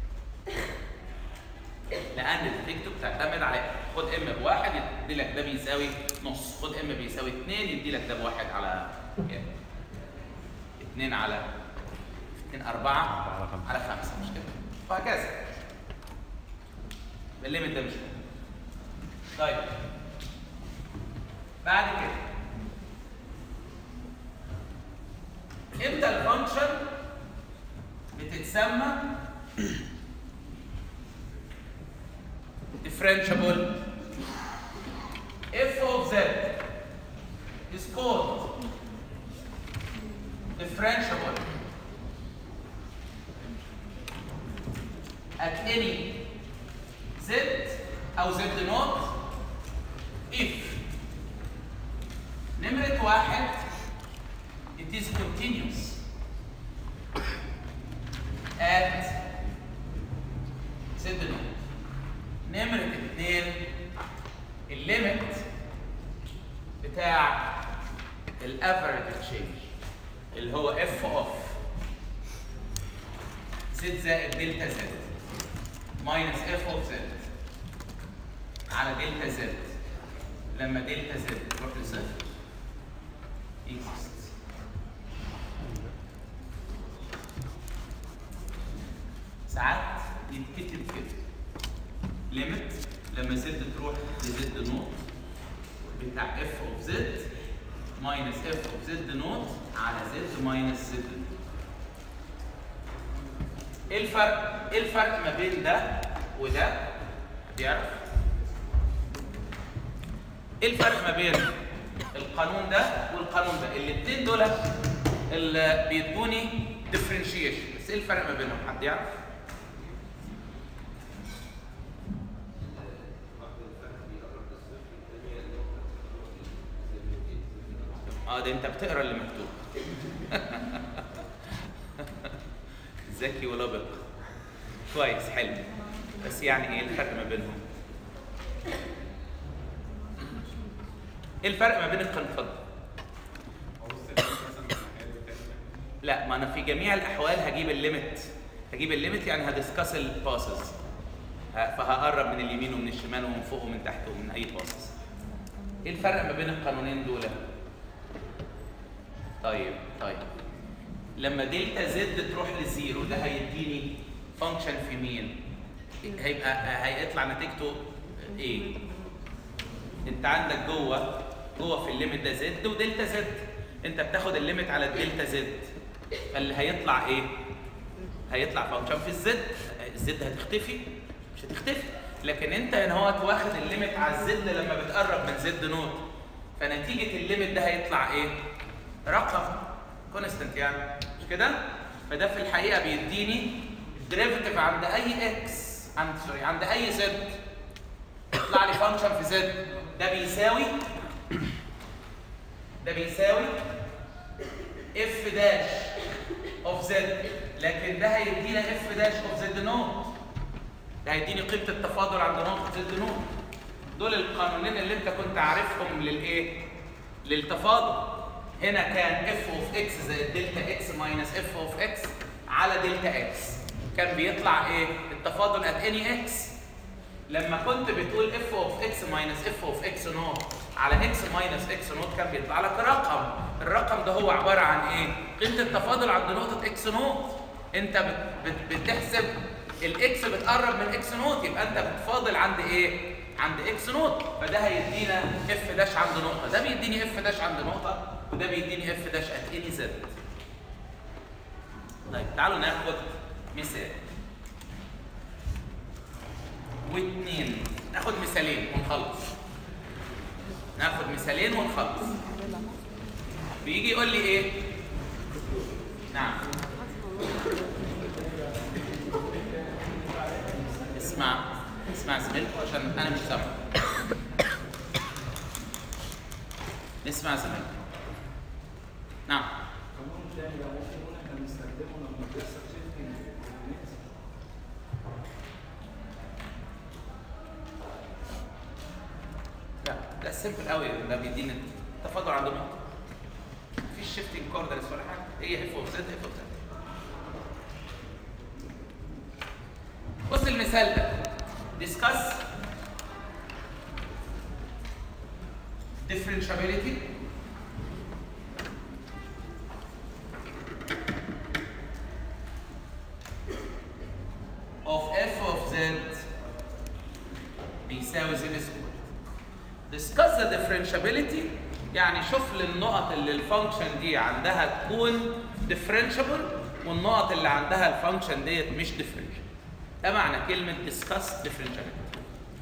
لان الديتكتور بتعتمد على خد ام بواحد يدي لك ده بيساوي نص خد ام بيساوي 2 يدي لك ده بواحد على كام 2 على 2 4 على خمسة. على 5 مش كده وهكذا الليميت ده مش كده طيب بعد كده امتى الفانكشن بتتسمى differentiable f of z is called differentiable at any z او z naught if نمرة واحد it is continuous at z naught نمرة اتنين الليمت بتاع الافريج تشينج اللي هو اف اوف زد زائد دلتا زد ماينس اف اوف زد على دلتا زد لما دلتا زد تروح لصفر exists ساعات يتكتب كده ليميت لما زد تروح لزد نوت بتاع اف اوف زد ماينس اف اوف زد نوت على زد ماينس زد ايه الفرق؟ ايه الفرق ما بين ده وده؟ بيعرف؟ ايه الفرق ما بين القانون ده والقانون ده؟ الاثنين دول اللي بيدوني ديفرنشيشن بس ايه الفرق ما بينهم؟ حد يعرف؟ اه ده انت بتقرا اللي مكتوب ذكي ولبق كويس حلو بس يعني ايه الفرق ما بينهم ايه الفرق ما بين القنفذ لا ما انا في جميع الاحوال هجيب الليمت هجيب الليمت يعني هدسكاس الباسز فهقرب من اليمين ومن الشمال ومن فوق ومن تحت ومن اي باسز ايه الفرق ما بين القانونين دول طيب طيب لما دلتا زد تروح لزيرو ده هيديني فانكشن في مين؟ هيبقى هيطلع نتيجته ايه؟ انت عندك جوه جوه في الليميت ده زد ودلتا زد انت بتاخد الليميت على دلتا زد فاللي هيطلع ايه؟ هيطلع فانكشن في الزد الزد هتختفي مش هتختفي لكن انت هنا هو واخد الليميت على الزد لما بتقرب من زد نوت فنتيجه الليميت ده هيطلع ايه؟ رقم كونستنت يعني مش كده؟ فده في الحقيقه بيديني ديريفيتيف عند اي اكس عند سوري عند اي زد يطلع لي فانكشن في زد ده بيساوي ده بيساوي اف داش اوف زد لكن ده هيدينا اف داش اوف زد نوت ده هيديني قيمه التفاضل عند نقطه زد نوت دول القانونين اللي انت كنت عارفهم للايه؟ للتفاضل هنا كان اف اوف اكس زائد دلتا اكس ماينس اف اوف اكس على دلتا اكس كان بيطلع ايه؟ التفاضل ات اني اكس لما كنت بتقول اف اوف اكس ماينس اف اوف اكس نوت على اكس ماينس اكس نوت كان بيطلع لك رقم الرقم ده هو عباره عن ايه؟ قيمه التفاضل عند نقطه اكس نوت انت بت بت بتحسب الاكس بتقرب من اكس نوت يبقى انت بتفاضل عند ايه؟ عند اكس نوت فده هيدينا اف داش عند نقطه ده بيديني اف داش عند نقطه وده بيديني اف داش ات اني زد طيب تعالوا ناخد مثال واثنين ناخد مثالين ونخلص ناخد مثالين ونخلص بيجي يقول لي ايه نعم اسمع اسمع زميلكم عشان انا مش سامع نسمع زميلكم نعم قانون تاني لو ممكن نقول احنا بنستخدمه لما بيحصل شيفتنج لا ده سيمبل قوي ده بيدينا تفاضل عند نقطه مفيش شيفتنج كوردنس ولا حاجه هي اف اوف زد اف اوف زد بص المثال ده discuss differentiability differentiability يعني شوف لي النقط اللي الفانكشن دي عندها تكون differentiable والنقط اللي عندها الفانكشن ديت مش differentiable ده معنى كلمة discuss differentiability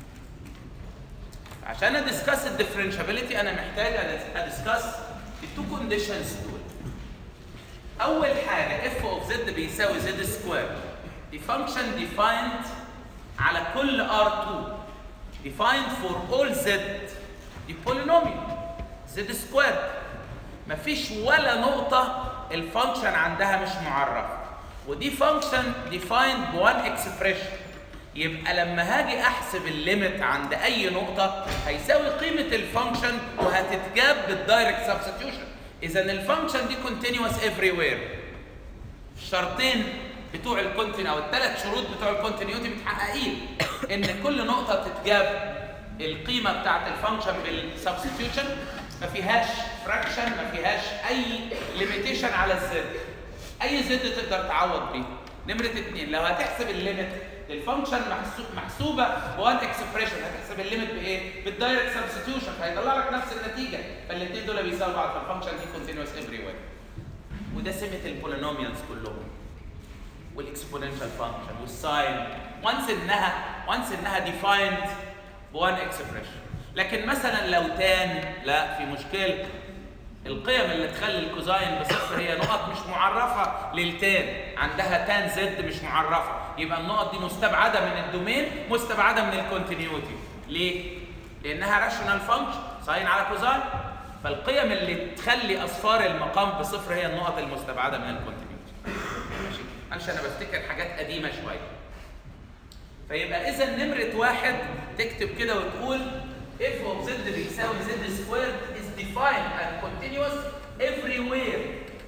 عشان ادسكاس الديفرنشابيلتي انا محتاج ادسكاس التو كونديشنز دول اول حاجه اف اوف زد بيساوي زد سكوير دي فانكشن ديفايند على كل ار2 ديفايند فور اول زد دي بولينوميال زد سكوير مفيش ولا نقطه الفانكشن عندها مش معرفه ودي فانكشن ديفايند بوان اكسبريشن يبقى لما هاجي احسب الليميت عند اي نقطه هيساوي قيمه الفانكشن وهتتجاب بالدايركت سبستيوشن اذا الفانكشن دي كونتينوس افري وير الشرطين بتوع الكونتين او الثلاث شروط بتوع الكونتينيوتي متحققين ان كل نقطه تتجاب القيمه بتاعت الفانكشن بالسبستيوشن ما فيهاش فراكشن ما فيهاش اي ليميتيشن على الزد اي زد تقدر تعوض بيه نمره اثنين لو هتحسب الليميت الفانكشن محسوب محسوبه بوان اكسبريشن هتحسب الليميت بايه؟ بالدايركت سبستيوشن فهيطلع لك نفس النتيجه فالاثنين دول بيساوي بعض فالفانكشن دي كونتينوس افري وير وده سمه البولينوميالز كلهم والاكسبوننشال فانكشن والساين وانس انها وانس انها ديفايند بوان اكسبريشن لكن مثلا لو تان لا في مشكله القيم اللي تخلي الكوزاين بصفر هي نقط مش معرفه للتان عندها تان زد مش معرفه يبقى النقط دي مستبعده من الدومين مستبعده من الكونتينيوتي ليه لانها راشونال فانكشن ساين على كوزاين فالقيم اللي تخلي اصفار المقام بصفر هي النقط المستبعده من الكونتينيوتي ماشي معلش انا بفتكر حاجات قديمه شويه فيبقى اذا نمره واحد تكتب كده وتقول f of z بيساوي z squared is defined and continuous everywhere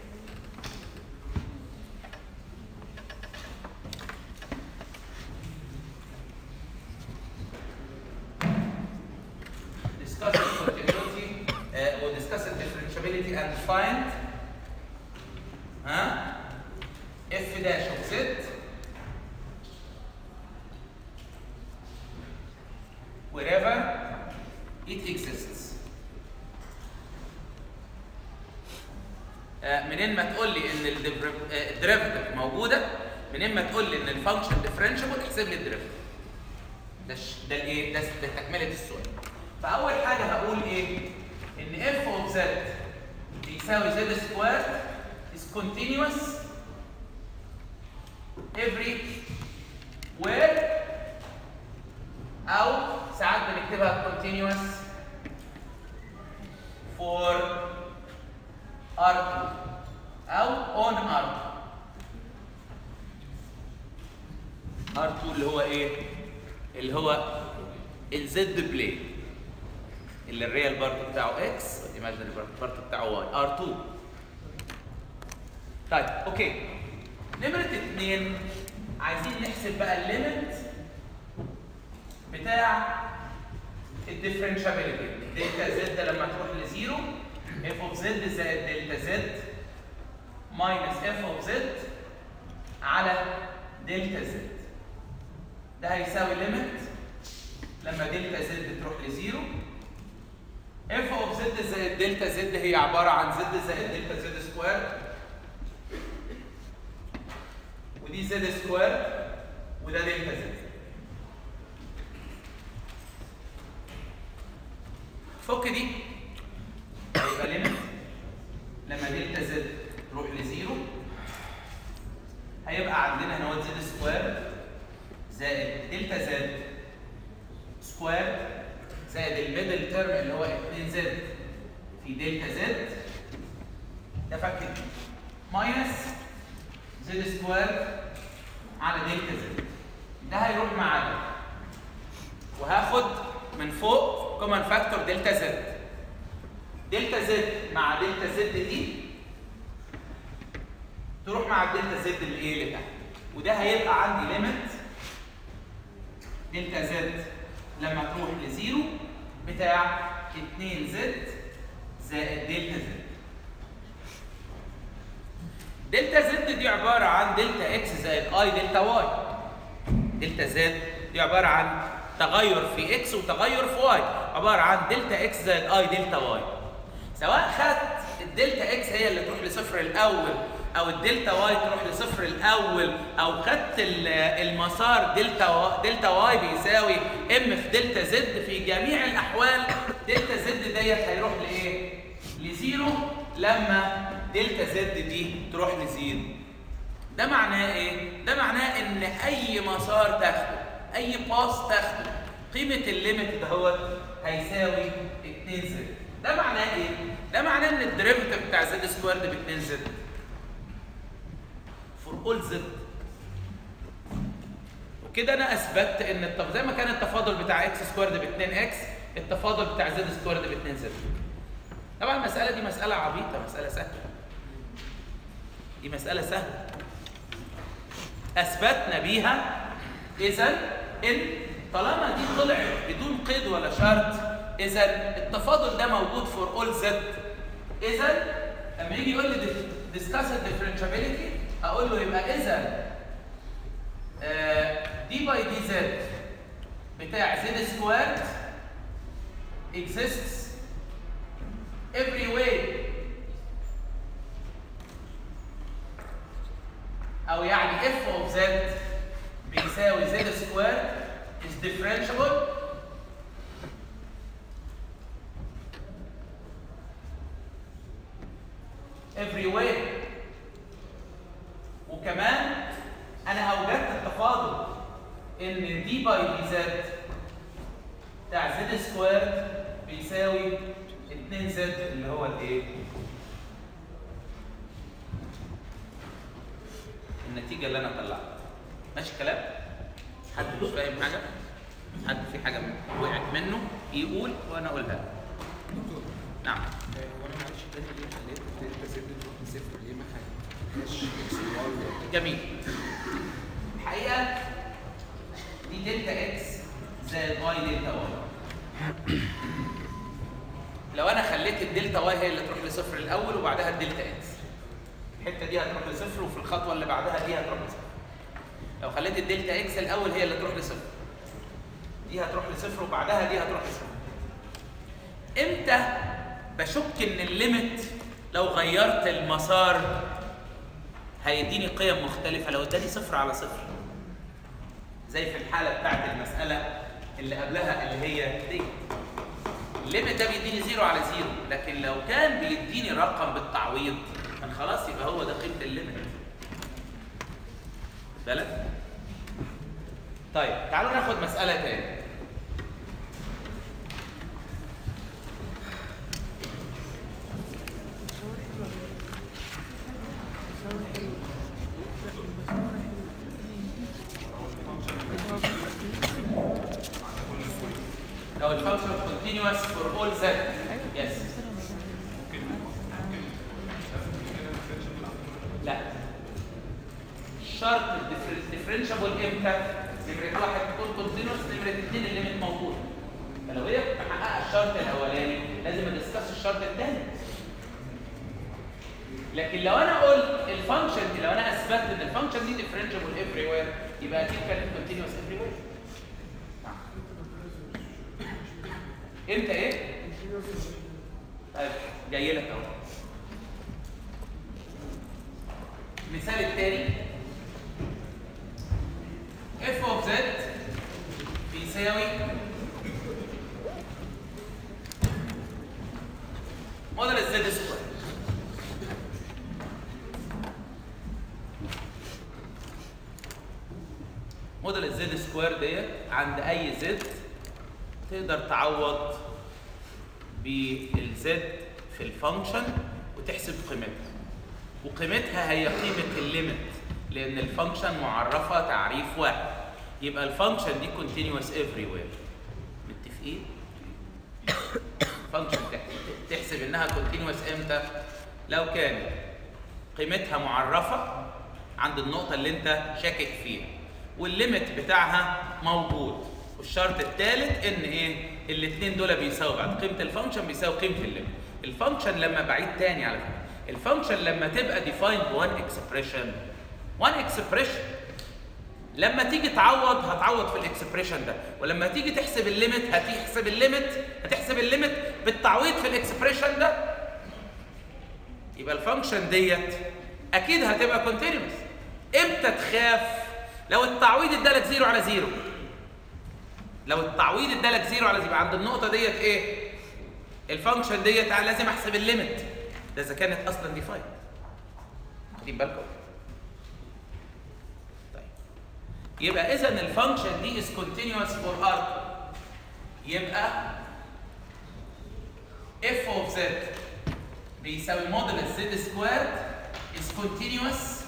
discuss the continuity uh, or discuss the differentiability and find ها f dash of z wherever it exists آه، منين ما تقول لي ان الديريفيتيف موجوده منين ما تقول لي ان الفانكشن ديفرنشبل احسب لي الديريفيتيف ده الش- ده الايه ده ده تكمله السؤال فاول حاجه هقول ايه ان اف اوف زد بيساوي زد سكوير is continuous every where او ساعات بنكتبها continuous for R2 او on R2 R2 اللي هو ايه؟ اللي هو الزد بلاي اللي الريال بارت بتاعه اكس والايماجينري بارت بتاعه واي R2 طيب اوكي نمرة اتنين عايزين نحسب بقى الليمت بتاع الديفرنشابيلتي دلتا زد لما تروح لزيرو اف اوف زد زائد دلتا زد ماينس اف اوف زد على دلتا زد ده هيساوي ليميت لما دلتا زد تروح لزيرو اف اوف زد زائد دلتا زد هي عباره عن زد زائد دلتا زد سكوير ودي زد سكوير وده دلتا زد فك دي هيبقى ليميت لما دلتا زد تروح لزيرو هيبقى عندنا هنا هو زد سكوير زائد دلتا زد سكوير زائد الميدل ترم اللي هو 2 زد في دلتا زد ده فك دي ماينس زد سكوير على دلتا زد ده هيروح مع ده وهاخد من فوق كومن فاكتور دلتا زد دلتا زد مع دلتا زد دي تروح مع الدلتا زد اللي ايه اللي تحت وده هيبقى عندي ليميت دلتا زد لما تروح لزيرو بتاع 2 زد زائد دلتا زد دلتا زد دي عباره عن دلتا اكس زائد اي دلتا واي دلتا زد دي عباره عن تغير في اكس وتغير في واي عباره عن دلتا اكس زائد اي دلتا واي سواء خدت الدلتا اكس هي اللي تروح لصفر الاول او الدلتا واي تروح لصفر الاول او خدت ال- المسار دلتا و... دلتا واي بيساوي ام في دلتا زد في جميع الاحوال دلتا زد ديت هيروح لايه؟ لزيرو لما دلتا زد دي تروح لزيرو ده معناه ايه؟ ده معناه ان اي مسار تاخده اي باس تاخده قيمه الليميت دهوت هيساوي 2 زد ده معناه ايه؟ ده معناه ان الديريفيتيف بتاع زد سكويرد ب 2 زد فور اول زد وكده انا اثبتت ان التف... زي ما كان التفاضل بتاع اكس سكويرد ب 2 اكس التفاضل بتاع زد سكويرد ب 2 زد طبعا المساله دي مساله عبيطه مساله سهله دي مساله سهله اثبتنا بيها اذا ان طالما دي طلعت بدون قيد ولا شرط اذا التفاضل ده موجود فور اول زد اذا لما يجي يقول لي ديسكاس الديفرنشابيلتي اقول له يبقى اذا دي باي دي زد بتاع زد سكويرد exists every way او يعني f of z بيساوي z squared is differentiable every way وكمان انا اوجدت التفاضل ان دي باي دي زد بتاع زد سكوير بيساوي 2 زد اللي هو الايه؟ النتيجه اللي انا طلعتها ماشي الكلام؟ حد مش فاهم حاجه؟ حد في حاجه وقعت منه يقول وانا اقولها له. دكتور نعم هو انا معلش تاني ليه خليت الدلتا زد تروح لصفر ليه ما خليتهاش اكس واي جميل الحقيقه دي دلتا اكس زائد واي دلتا واي لو انا خليت الدلتا واي هي اللي تروح لصفر الاول وبعدها الدلتا اكس الحته دي هتروح لصفر وفي الخطوه اللي بعدها دي هتروح لصفر لو خليت الدلتا اكس الاول هي اللي تروح لصفر دي هتروح لصفر وبعدها دي هتروح لصفر امتى بشك ان الليمت لو غيرت المسار هيديني قيم مختلفة لو اداني صفر على صفر زي في الحالة بتاعت المسألة اللي قبلها اللي هي دي الليمت ده بيديني زيرو على زيرو لكن لو كان بيديني رقم بالتعويض كان خلاص يبقى هو ده قيمة الليمت خد بالك طيب تعالوا ناخد مسألة تاني لو الفانكشن continuous for all z yes لا شرط الديفرنشابل امتى؟ نمرة واحد تكون كونتينوس نمرة اثنين الليميت موجود فلو هي محققة الشرط الأولاني لازم ادسكس الشرط الثاني لكن لو انا قلت الفانكشن دي لو انا اثبتت ان الفانكشن دي ديفرنشابل افري وير يبقى اكيد كانت كونتينوس افري وير امتى ايه؟ طيب جاي لك اهو المثال الثاني f of z بيساوي موديل الزد سكوير موديل الزد سكوير ديت عند اي زد تقدر تعوض بالزد في الفانكشن وتحسب قيمتها وقيمتها هي قيمه الليمت لان الفانكشن معرفه تعريف واحد يبقى الفانكشن دي كونتينوس افري وير متفقين فانكشن تحسب انها كونتينوس امتى لو كانت قيمتها معرفه عند النقطه اللي انت شاكك فيها والليمت بتاعها موجود والشرط الثالث ان ايه الاثنين دول بيساووا بعض قيمه الفانكشن بيساوي قيمه الليمت الفانكشن لما بعيد تاني على فكره الفانكشن لما تبقى ديفايند بوان اكسبريشن وان اكسبريشن لما تيجي تعوض هتعوض في الاكسبريشن ده ولما تيجي تحسب الليميت هتحسب الليميت هتحسب الليميت بالتعويض في الاكسبريشن ده يبقى الفانكشن ديت اكيد هتبقى كونتينوس امتى تخاف لو التعويض ادالك زيرو على زيرو لو التعويض ادالك زيرو على زيرو عند النقطه ديت ايه الفانكشن ديت لازم احسب الليميت ده اذا كانت اصلا ديفاين واخدين بالكم طيب يبقى اذا الفانكشن دي از كونتينوس فور ار يبقى اف اوف زد بيساوي موديلس زد سكويرد از كونتينوس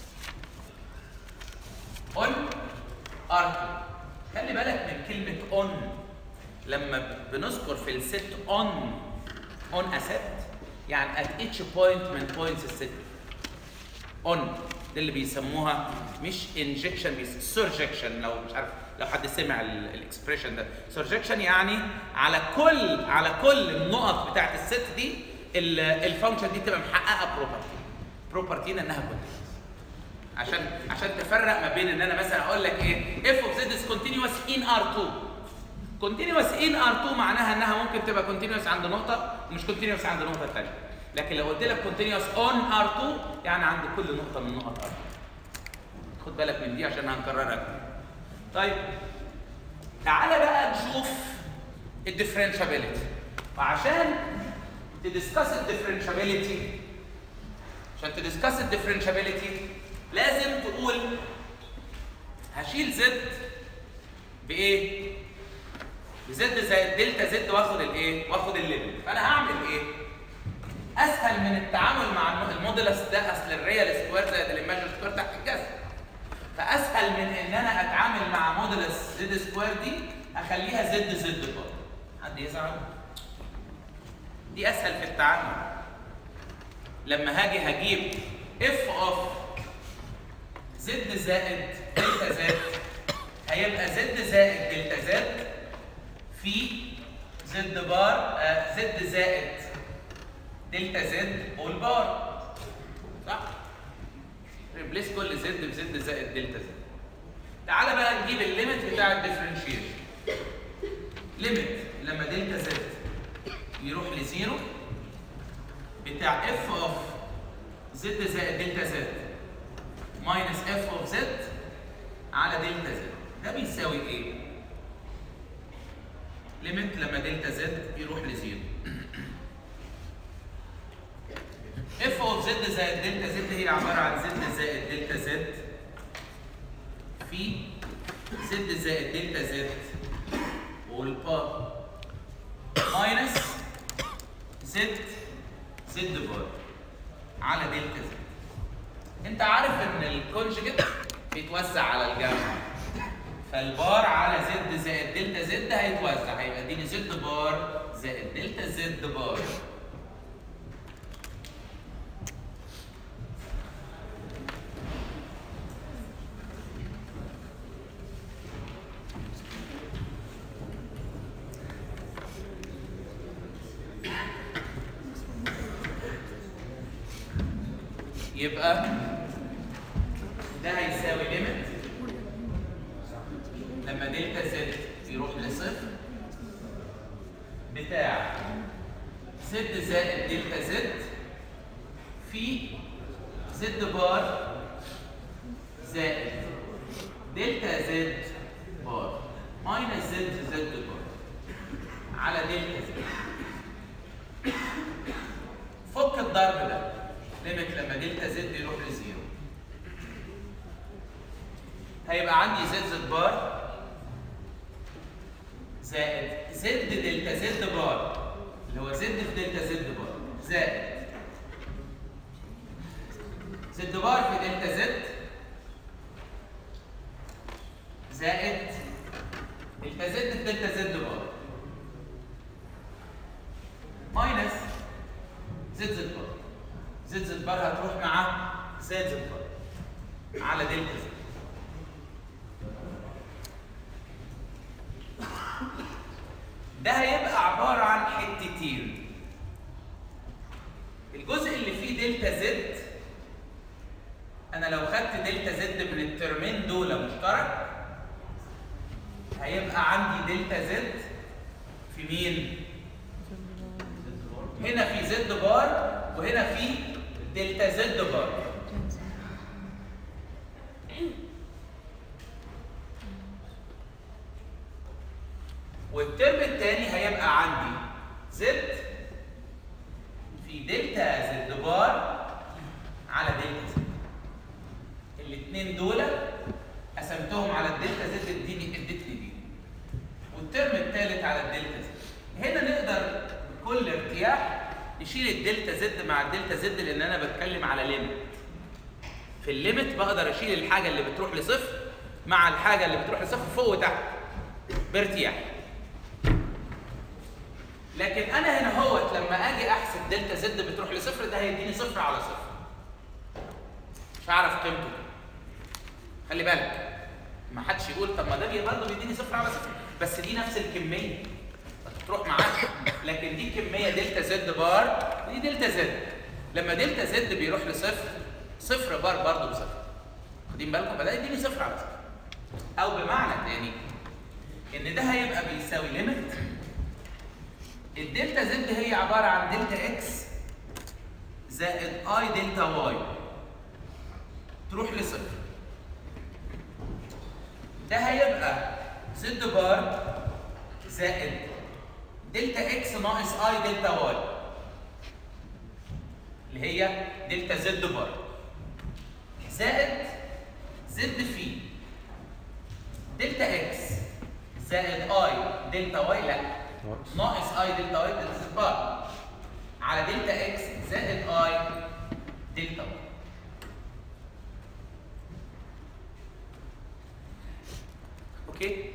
اون ار خلي بالك من كلمه اون لما بنذكر في الست اون اون اسيت يعني at each point من points الست اون دي اللي بيسموها مش انجكشن بيس سرجكشن لو مش عارف لو حد سمع الاكسبريشن ده سرجكشن يعني على كل على كل النقط بتاعت الست دي الفانكشن دي تبقى محققه بروبرتي بروبرتي انها كونتينوس عشان عشان تفرق ما بين ان انا مثلا اقول لك ايه اف اوف زد از كونتينوس ان ار 2 كونتينوس ان ار 2 معناها انها ممكن تبقى كونتينوس عند نقطه ومش كونتينوس عند النقطه الثانيه لكن لو قلت لك كونتينوس اون ار 2 يعني عند كل نقطه من نقط ار 2 خد بالك من دي عشان هنكررها كتير. طيب تعالى بقى نشوف الديفرنشابيلتي وعشان تدسكس الديفرنشابيلتي عشان تدسكس الديفرنشابيلتي لازم تقول هشيل زد بايه؟ بزد زائد دلتا زد واخد الايه؟ واخد الليمت فانا هعمل ايه؟ اسهل من التعامل مع الم- المودولس ده اصل الريال سكوير زائد الايماجن سكوير تحت الجذر فاسهل من ان انا اتعامل مع مودولس زد سكوير دي اخليها زد زد برضه حد يزعل؟ دي اسهل في التعامل لما هاجي هجيب اف اوف زد زائد دلتا زد هيبقى زد زائد دلتا زد في زد بار آه زد زائد دلتا زد هول بار صح؟ ريبليس كل زد بزد زائد دلتا زد تعالى بقى نجيب الليمت بتاع الديفرنشيشن ليميت لما دلتا زد يروح لزيرو بتاع اف اوف زد زائد دلتا زد ماينس اف اوف زد على دلتا زد ده بيساوي ايه؟ ليميت لما دلتا زد يروح لزيرو اف اوف زد زائد دلتا زد هي عباره عن زد زائد دلتا زد في زد زائد دلتا زد والبار ماينس زد زد بار على دلتا زد انت عارف ان الكونجكت بيتوزع على الجمع فالبار على زد زائد دلتا زد هيتوزع هيبقى اديني زد بار زائد دلتا زد بار يبقى ده هيساوي ليميت لما دلتا زد يروح لصفر بتاع زد زائد دلتا زد في زد بار زائد دلتا زد بار ماينس زد زد بار على دلتا زد فك الضرب ده ليميت لما دلتا زد يروح لزيرو هيبقى عندي زد زد بار زائد زد دلتا زد بار اللي هو زد في دلتا زد بار زائد زد بار في دلتا زد زائد دلتا زد في دلتا زد بار ماينس زد زد بار زد زد بار هتروح مع زد زد بار على دلتا زد ده هيبقى عبارة عن حتتين الجزء اللي فيه دلتا زد انا لو خدت دلتا زد من الترمين دول مشترك مشترك هيبقى عندي دلتا زد في مين؟ هنا في زد بار وهنا في دلتا زد بار والترم الثاني هيبقى عندي زد في دلتا زد بار على دلتا زد الاثنين دول قسمتهم على الدلتا زد اديني ادتني دي والترم الثالث على الدلتا زد هنا نقدر بكل ارتياح نشيل الدلتا زد مع الدلتا زد لان انا بتكلم على ليميت في الليميت بقدر اشيل الحاجه اللي بتروح لصفر مع الحاجه اللي بتروح لصفر فوق وتحت بارتياح لكن انا هنا هوت لما اجي احسب دلتا زد بتروح لصفر ده هيديني صفر على صفر مش هعرف قيمته خلي بالك ما حدش يقول طب ما ده بي- برضه بيديني صفر على صفر بس دي نفس الكميه تروح معاك لكن دي كميه دلتا زد بار دي دلتا زد لما دلتا زد بيروح لصفر صفر بار برضه بصفر واخدين بالكم فده يديني صفر على صفر او بمعنى تاني ان ده هيبقى بيساوي ليميت الدلتا زد هي عباره عن دلتا اكس زائد اي دلتا واي تروح لصفر ده هيبقى زد بار زائد دلتا اكس ناقص اي دلتا واي اللي هي دلتا زد بار زائد زد في دلتا اكس زائد اي دلتا واي لا ناقص. ناقص اي دلتا واي دلتا زد بار على دلتا اكس زائد اي دلتا واي اوكي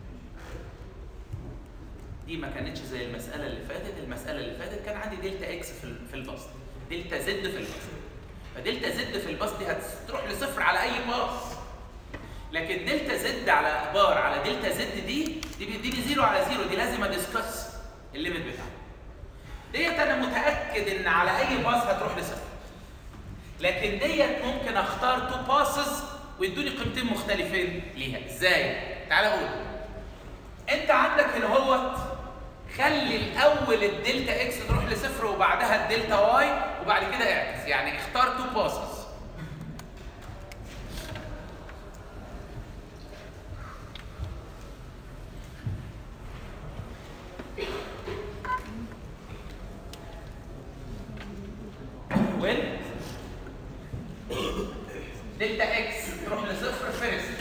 دي ما كانتش زي المسألة اللي فاتت، المسألة اللي فاتت كان عندي دلتا اكس في ال- في البسط، دلتا زد في البسط. فدلتا زد في البسط دي هتروح لصفر على أي باص. لكن دلتا زد على بار على دلتا زد دي دي بيديني زيرو على زيرو دي لازم ادسكس الليميت بتاعها. ديت أنا متأكد إن على أي باص هتروح لصفر. لكن ديت ممكن اختار تو باسز ويدوني قيمتين مختلفين ليها ازاي تعال اقول انت عندك هنا هوت خلي الاول الدلتا اكس تروح لصفر وبعدها الدلتا واي وبعد كده اعكس يعني اختار تو باسز وين دلتا اكس تروح لصفر فيرست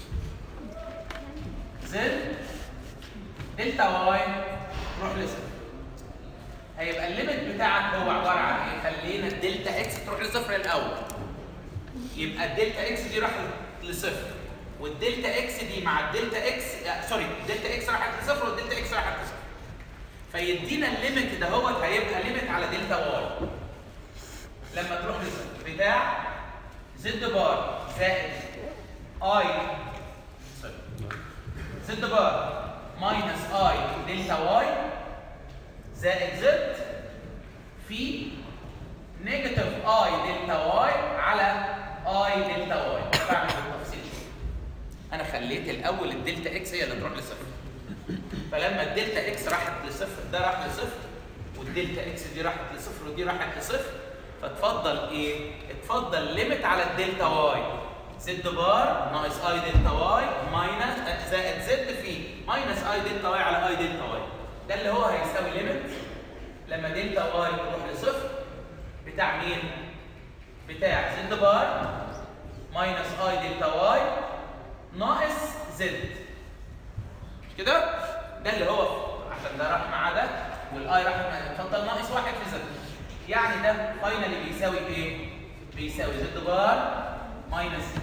زد دلتا واي تروح لصفر هيبقى الليمت بتاعك هو عباره عن ايه؟ خلينا الدلتا اكس تروح لصفر الاول يبقى الدلتا اكس دي راحت لصفر والدلتا اكس دي مع الدلتا اكس آه سوري الدلتا اكس راحت لصفر والدلتا اكس راحت لصفر فيدينا الليمت ده هو هيبقى ليمت على دلتا واي لما تروح لصفر بتاع زد بار زائد اي سوري زد بار ماينس اي دلتا واي زائد زد في نيجاتيف اي دلتا واي على اي دلتا واي بعمل بالتفصيل شويه انا خليت الاول الدلتا اكس هي اللي تروح لصفر فلما الدلتا اكس راحت لصفر ده راح لصفر والدلتا اكس دي راحت لصفر ودي راحت لصفر فتفضل ايه؟ اتفضل ليميت على الدلتا واي زد بار ناقص اي دلتا واي ماينس آه، زائد زد في ماينس اي دلتا واي على اي دلتا واي ده اللي هو هيساوي ليميت لما دلتا واي تروح لصفر بتاع مين؟ بتاع زد بار ماينس اي دلتا واي ناقص زد مش كده؟ ده اللي هو عشان ده راح مع ده والاي راح مع ده اتفضل ناقص واحد في زد يعني ده فاينلي بيساوي ايه؟ بيساوي زد بار ماينس زد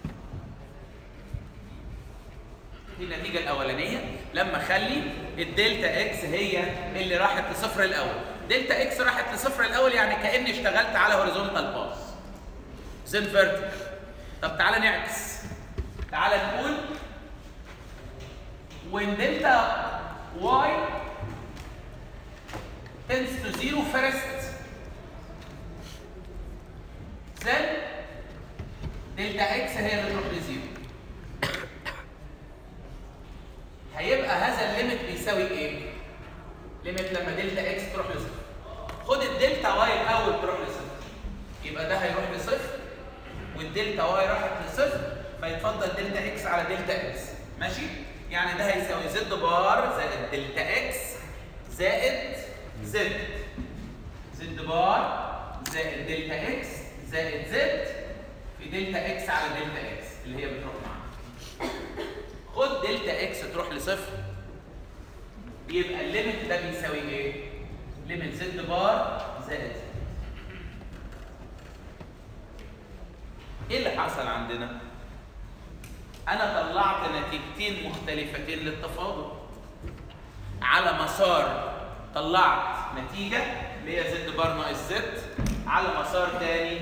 دي النتيجة الأولانية لما أخلي الدلتا إكس هي اللي راحت لصفر الأول. دلتا إكس راحت لصفر الأول يعني كأني اشتغلت على هوريزونتال باس. زين فيرتيكال. طب تعالى نعكس. تعالى نقول when delta y tends to zero first then delta x هي اللي تروح لزيرو والدلتا واي راحت لصفر فيتفضل دلتا اكس على دلتا اكس ماشي يعني ده هيساوي زد بار زائد دلتا اكس زائد زد زد بار زائد دلتا اكس زائد زد في دلتا اكس على دلتا اكس اللي هي بتروح معاها خد دلتا اكس تروح لصفر يبقى الليمت ده بيساوي ايه؟ ليميت زد بار زائد زد ايه اللي حصل عندنا؟ انا طلعت نتيجتين مختلفتين للتفاضل على مسار طلعت نتيجه اللي هي زد بار ناقص زد على مسار تاني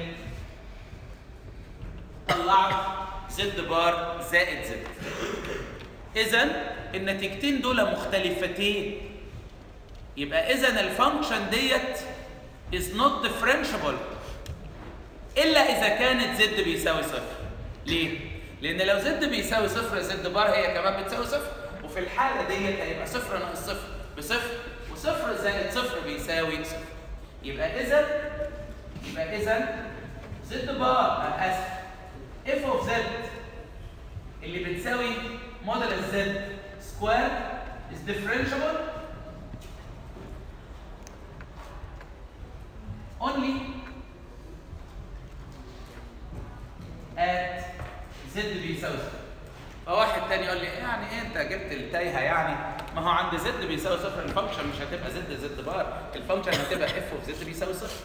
طلعت زد بار زائد زد اذا النتيجتين دول مختلفتين يبقى اذا الفانكشن ديت is not differentiable الا اذا كانت زد بيساوي صفر ليه لان لو زد بيساوي صفر زد بار هي كمان بتساوي صفر وفي الحاله ديت هيبقى صفر ناقص صفر بصفر وصفر زائد صفر بيساوي صفر يبقى اذا يبقى اذا زد بار أنا اسف اف اوف زد اللي بتساوي موديل الزد سكوير is differentiable only at زد بيساوي صفر فواحد تاني يقول لي يعني ايه انت جبت التايهه يعني ما هو عند زد بيساوي صفر الفانكشن مش هتبقى زد زد بار الفانكشن هتبقى اف اوف زد بيساوي صفر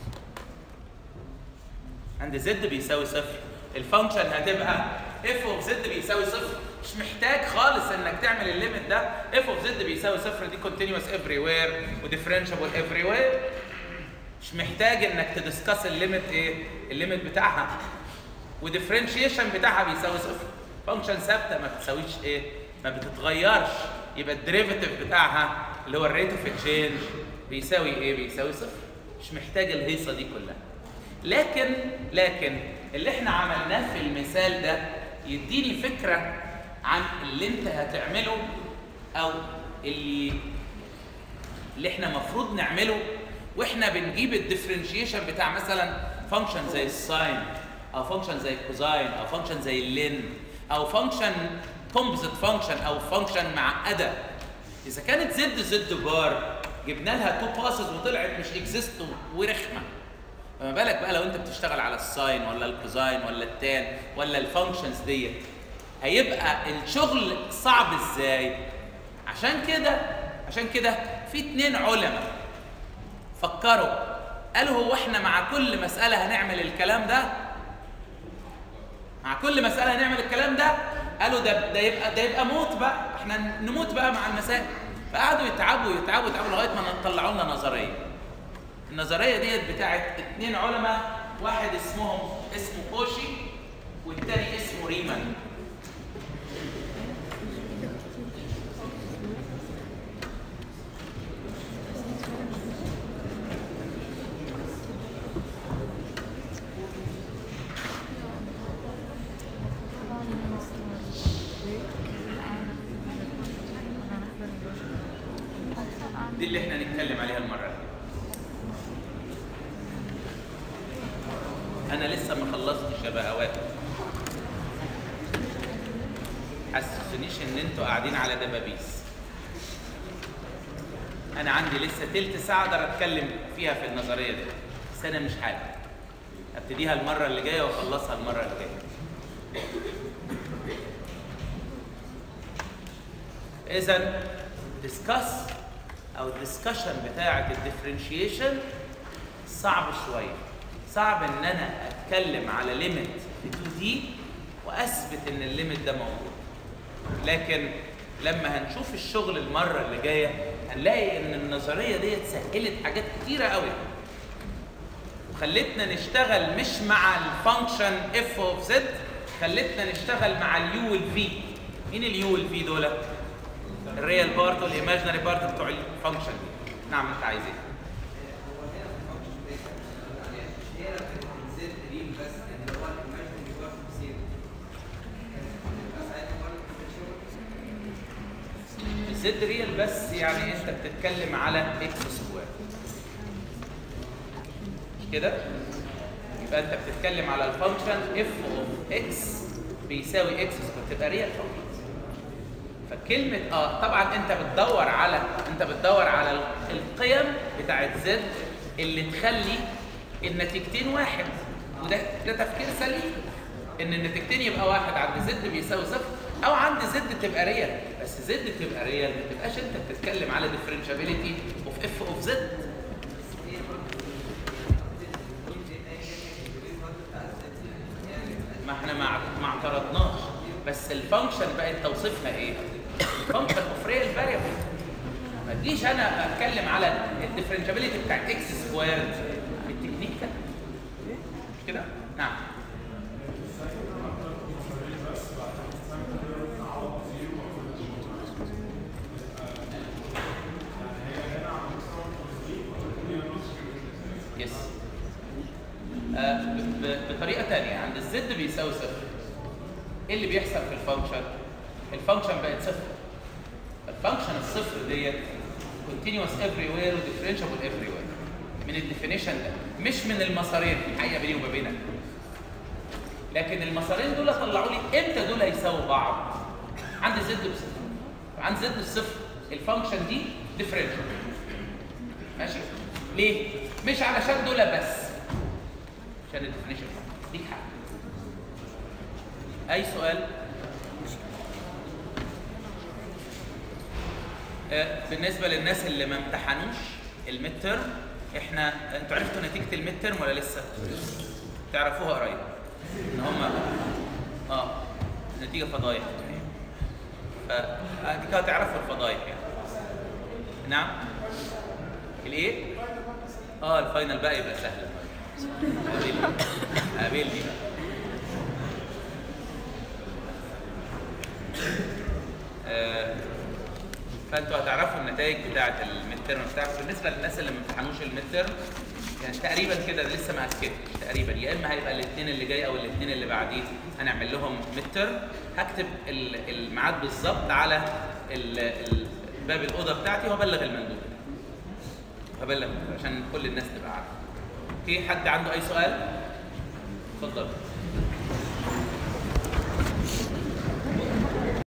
عند زد بيساوي صفر الفانكشن هتبقى اف اوف زد بيساوي صفر مش محتاج خالص انك تعمل الليميت ده اف اوف زد بيساوي صفر دي كونتينوس افري وير وديفرنشابل افري وير مش محتاج انك تدسكس الليميت ايه الليميت بتاعها وديفرنشيشن بتاعها بيساوي صفر فانكشن ثابته ما بتساويش ايه ما بتتغيرش يبقى الديريفيتيف بتاعها اللي هو الريت اوف تشينج بيساوي ايه بيساوي صفر مش محتاج الهيصه دي كلها لكن لكن اللي احنا عملناه في المثال ده يديني فكره عن اللي انت هتعمله او اللي اللي احنا المفروض نعمله واحنا بنجيب الديفرنشيشن بتاع مثلا فانكشن زي الساين او فانكشن زي الكوزاين او فانكشن زي اللين او فانكشن كومبوزيت فانكشن او فانكشن معقده اذا كانت زد زد بار جبنا لها تو باسز وطلعت مش اكزيست ورخمه فما بالك بقى لو انت بتشتغل على الساين ولا الكوزاين ولا التان ولا الفانكشنز ديت هيبقى الشغل صعب ازاي عشان كده عشان كده في اتنين علماء فكروا قالوا هو احنا مع كل مسألة هنعمل الكلام ده مع كل مسألة هنعمل الكلام ده قالوا ده ده يبقى ده يبقى موت بقى احنا نموت بقى مع المسائل فقعدوا يتعبوا يتعبوا يتعبوا لغاية ما طلعوا لنا نظرية النظرية ديت بتاعت اتنين علماء واحد اسمهم اسمه كوشي والتاني اسمه ريمان دي اللي احنا هنتكلم عليها المرة دي انا لسه ما خلصتش يا بهوات حسسونيش ان انتوا قاعدين على دبابيس انا عندي لسه تلت ساعه اقدر اتكلم فيها في النظريه دي بس انا مش حاجه ابتديها المره اللي جايه واخلصها المره اللي جايه اذا ديسكاس او الديسكشن بتاعه الديفرنشيشن صعب شويه صعب ان انا اتكلم على ليميت في 2 دي واثبت ان الليميت ده موجود لكن لما هنشوف الشغل المره اللي جايه هنلاقي ان النظريه ديت سهلت حاجات كتيره قوي وخلتنا نشتغل مش مع الفانكشن اف اوف زد خلتنا نشتغل مع اليو والفي مين اليو والفي دول الريال بارت والايماجينري بارت بتوع الفانكشن دي نعم انت عايز ايه الزد ريال بس يعني انت بتتكلم على اكس سكوير مش كده؟ يبقى انت بتتكلم على الفانكشن اف اوف اكس بيساوي اكس سكوير تبقى ريال فانكشن فكلمة اه طبعا انت بتدور على انت بتدور على ال- القيم بتاعت زد اللي تخلي النتيجتين واحد وده ده تفكير سليم ان النتيجتين يبقى واحد عند زد بيساوي صفر او عند زد تبقى ريال بس زد تبقى ريال ما تبقاش انت بتتكلم على ديفرنشابيلتي اوف اف اوف زد ما احنا ما ما اعترضناش بس الفانكشن بقت توصيفها ايه؟ الفانكشن اوف ريال فاريبل ما تجيش انا اتكلم على الديفرنشابيلتي بتاعت اكس سكوير بالتكنيك ده مش كده؟ نعم يس آه، ب- ب- بطريقه ثانيه عند الزد بيساوي صفر ايه اللي بيحصل في الفانكشن الفانكشن بقت صفر الفانكشن الصفر ديت continuous everywhere وديفرنشابل everywhere من الديفينيشن ده مش من المسارين الحقيقه بيني وما بينك لكن المسارين دول طلعوا لي امتى دول هيساووا بعض عند زد بصفر عند زد بصفر الفانكشن دي ديفرنشال ماشي ليه مش علشان دول بس عشان الديفينيشن دي حاجه اي سؤال آه، بالنسبه للناس اللي ما امتحنوش الميد ترم احنا انتوا عرفتوا نتيجه الميد ترم ولا لسه تعرفوها قريب ان هم اه النتيجه فضايح فدي كده تعرفوا الفضايح يعني نعم الايه اه الفاينل بقى يبقى سهل قابلني قابلني بقى آه، فانتوا هتعرفوا النتائج بتاعه الميد ترم بتاعكم بالنسبه للناس اللي ما امتحنوش الميد ترم يعني تقريبا كده لسه ما اكدتش تقريبا يا اما هيبقى الاثنين اللي جاي او الاثنين اللي بعديه هنعمل لهم ميد ترم هكتب ال- الميعاد بالظبط على ال- ال- باب الاوضه بتاعتي وهبلغ المندوب هبلغ عشان كل الناس تبقى عارفه في حد عنده اي سؤال اتفضل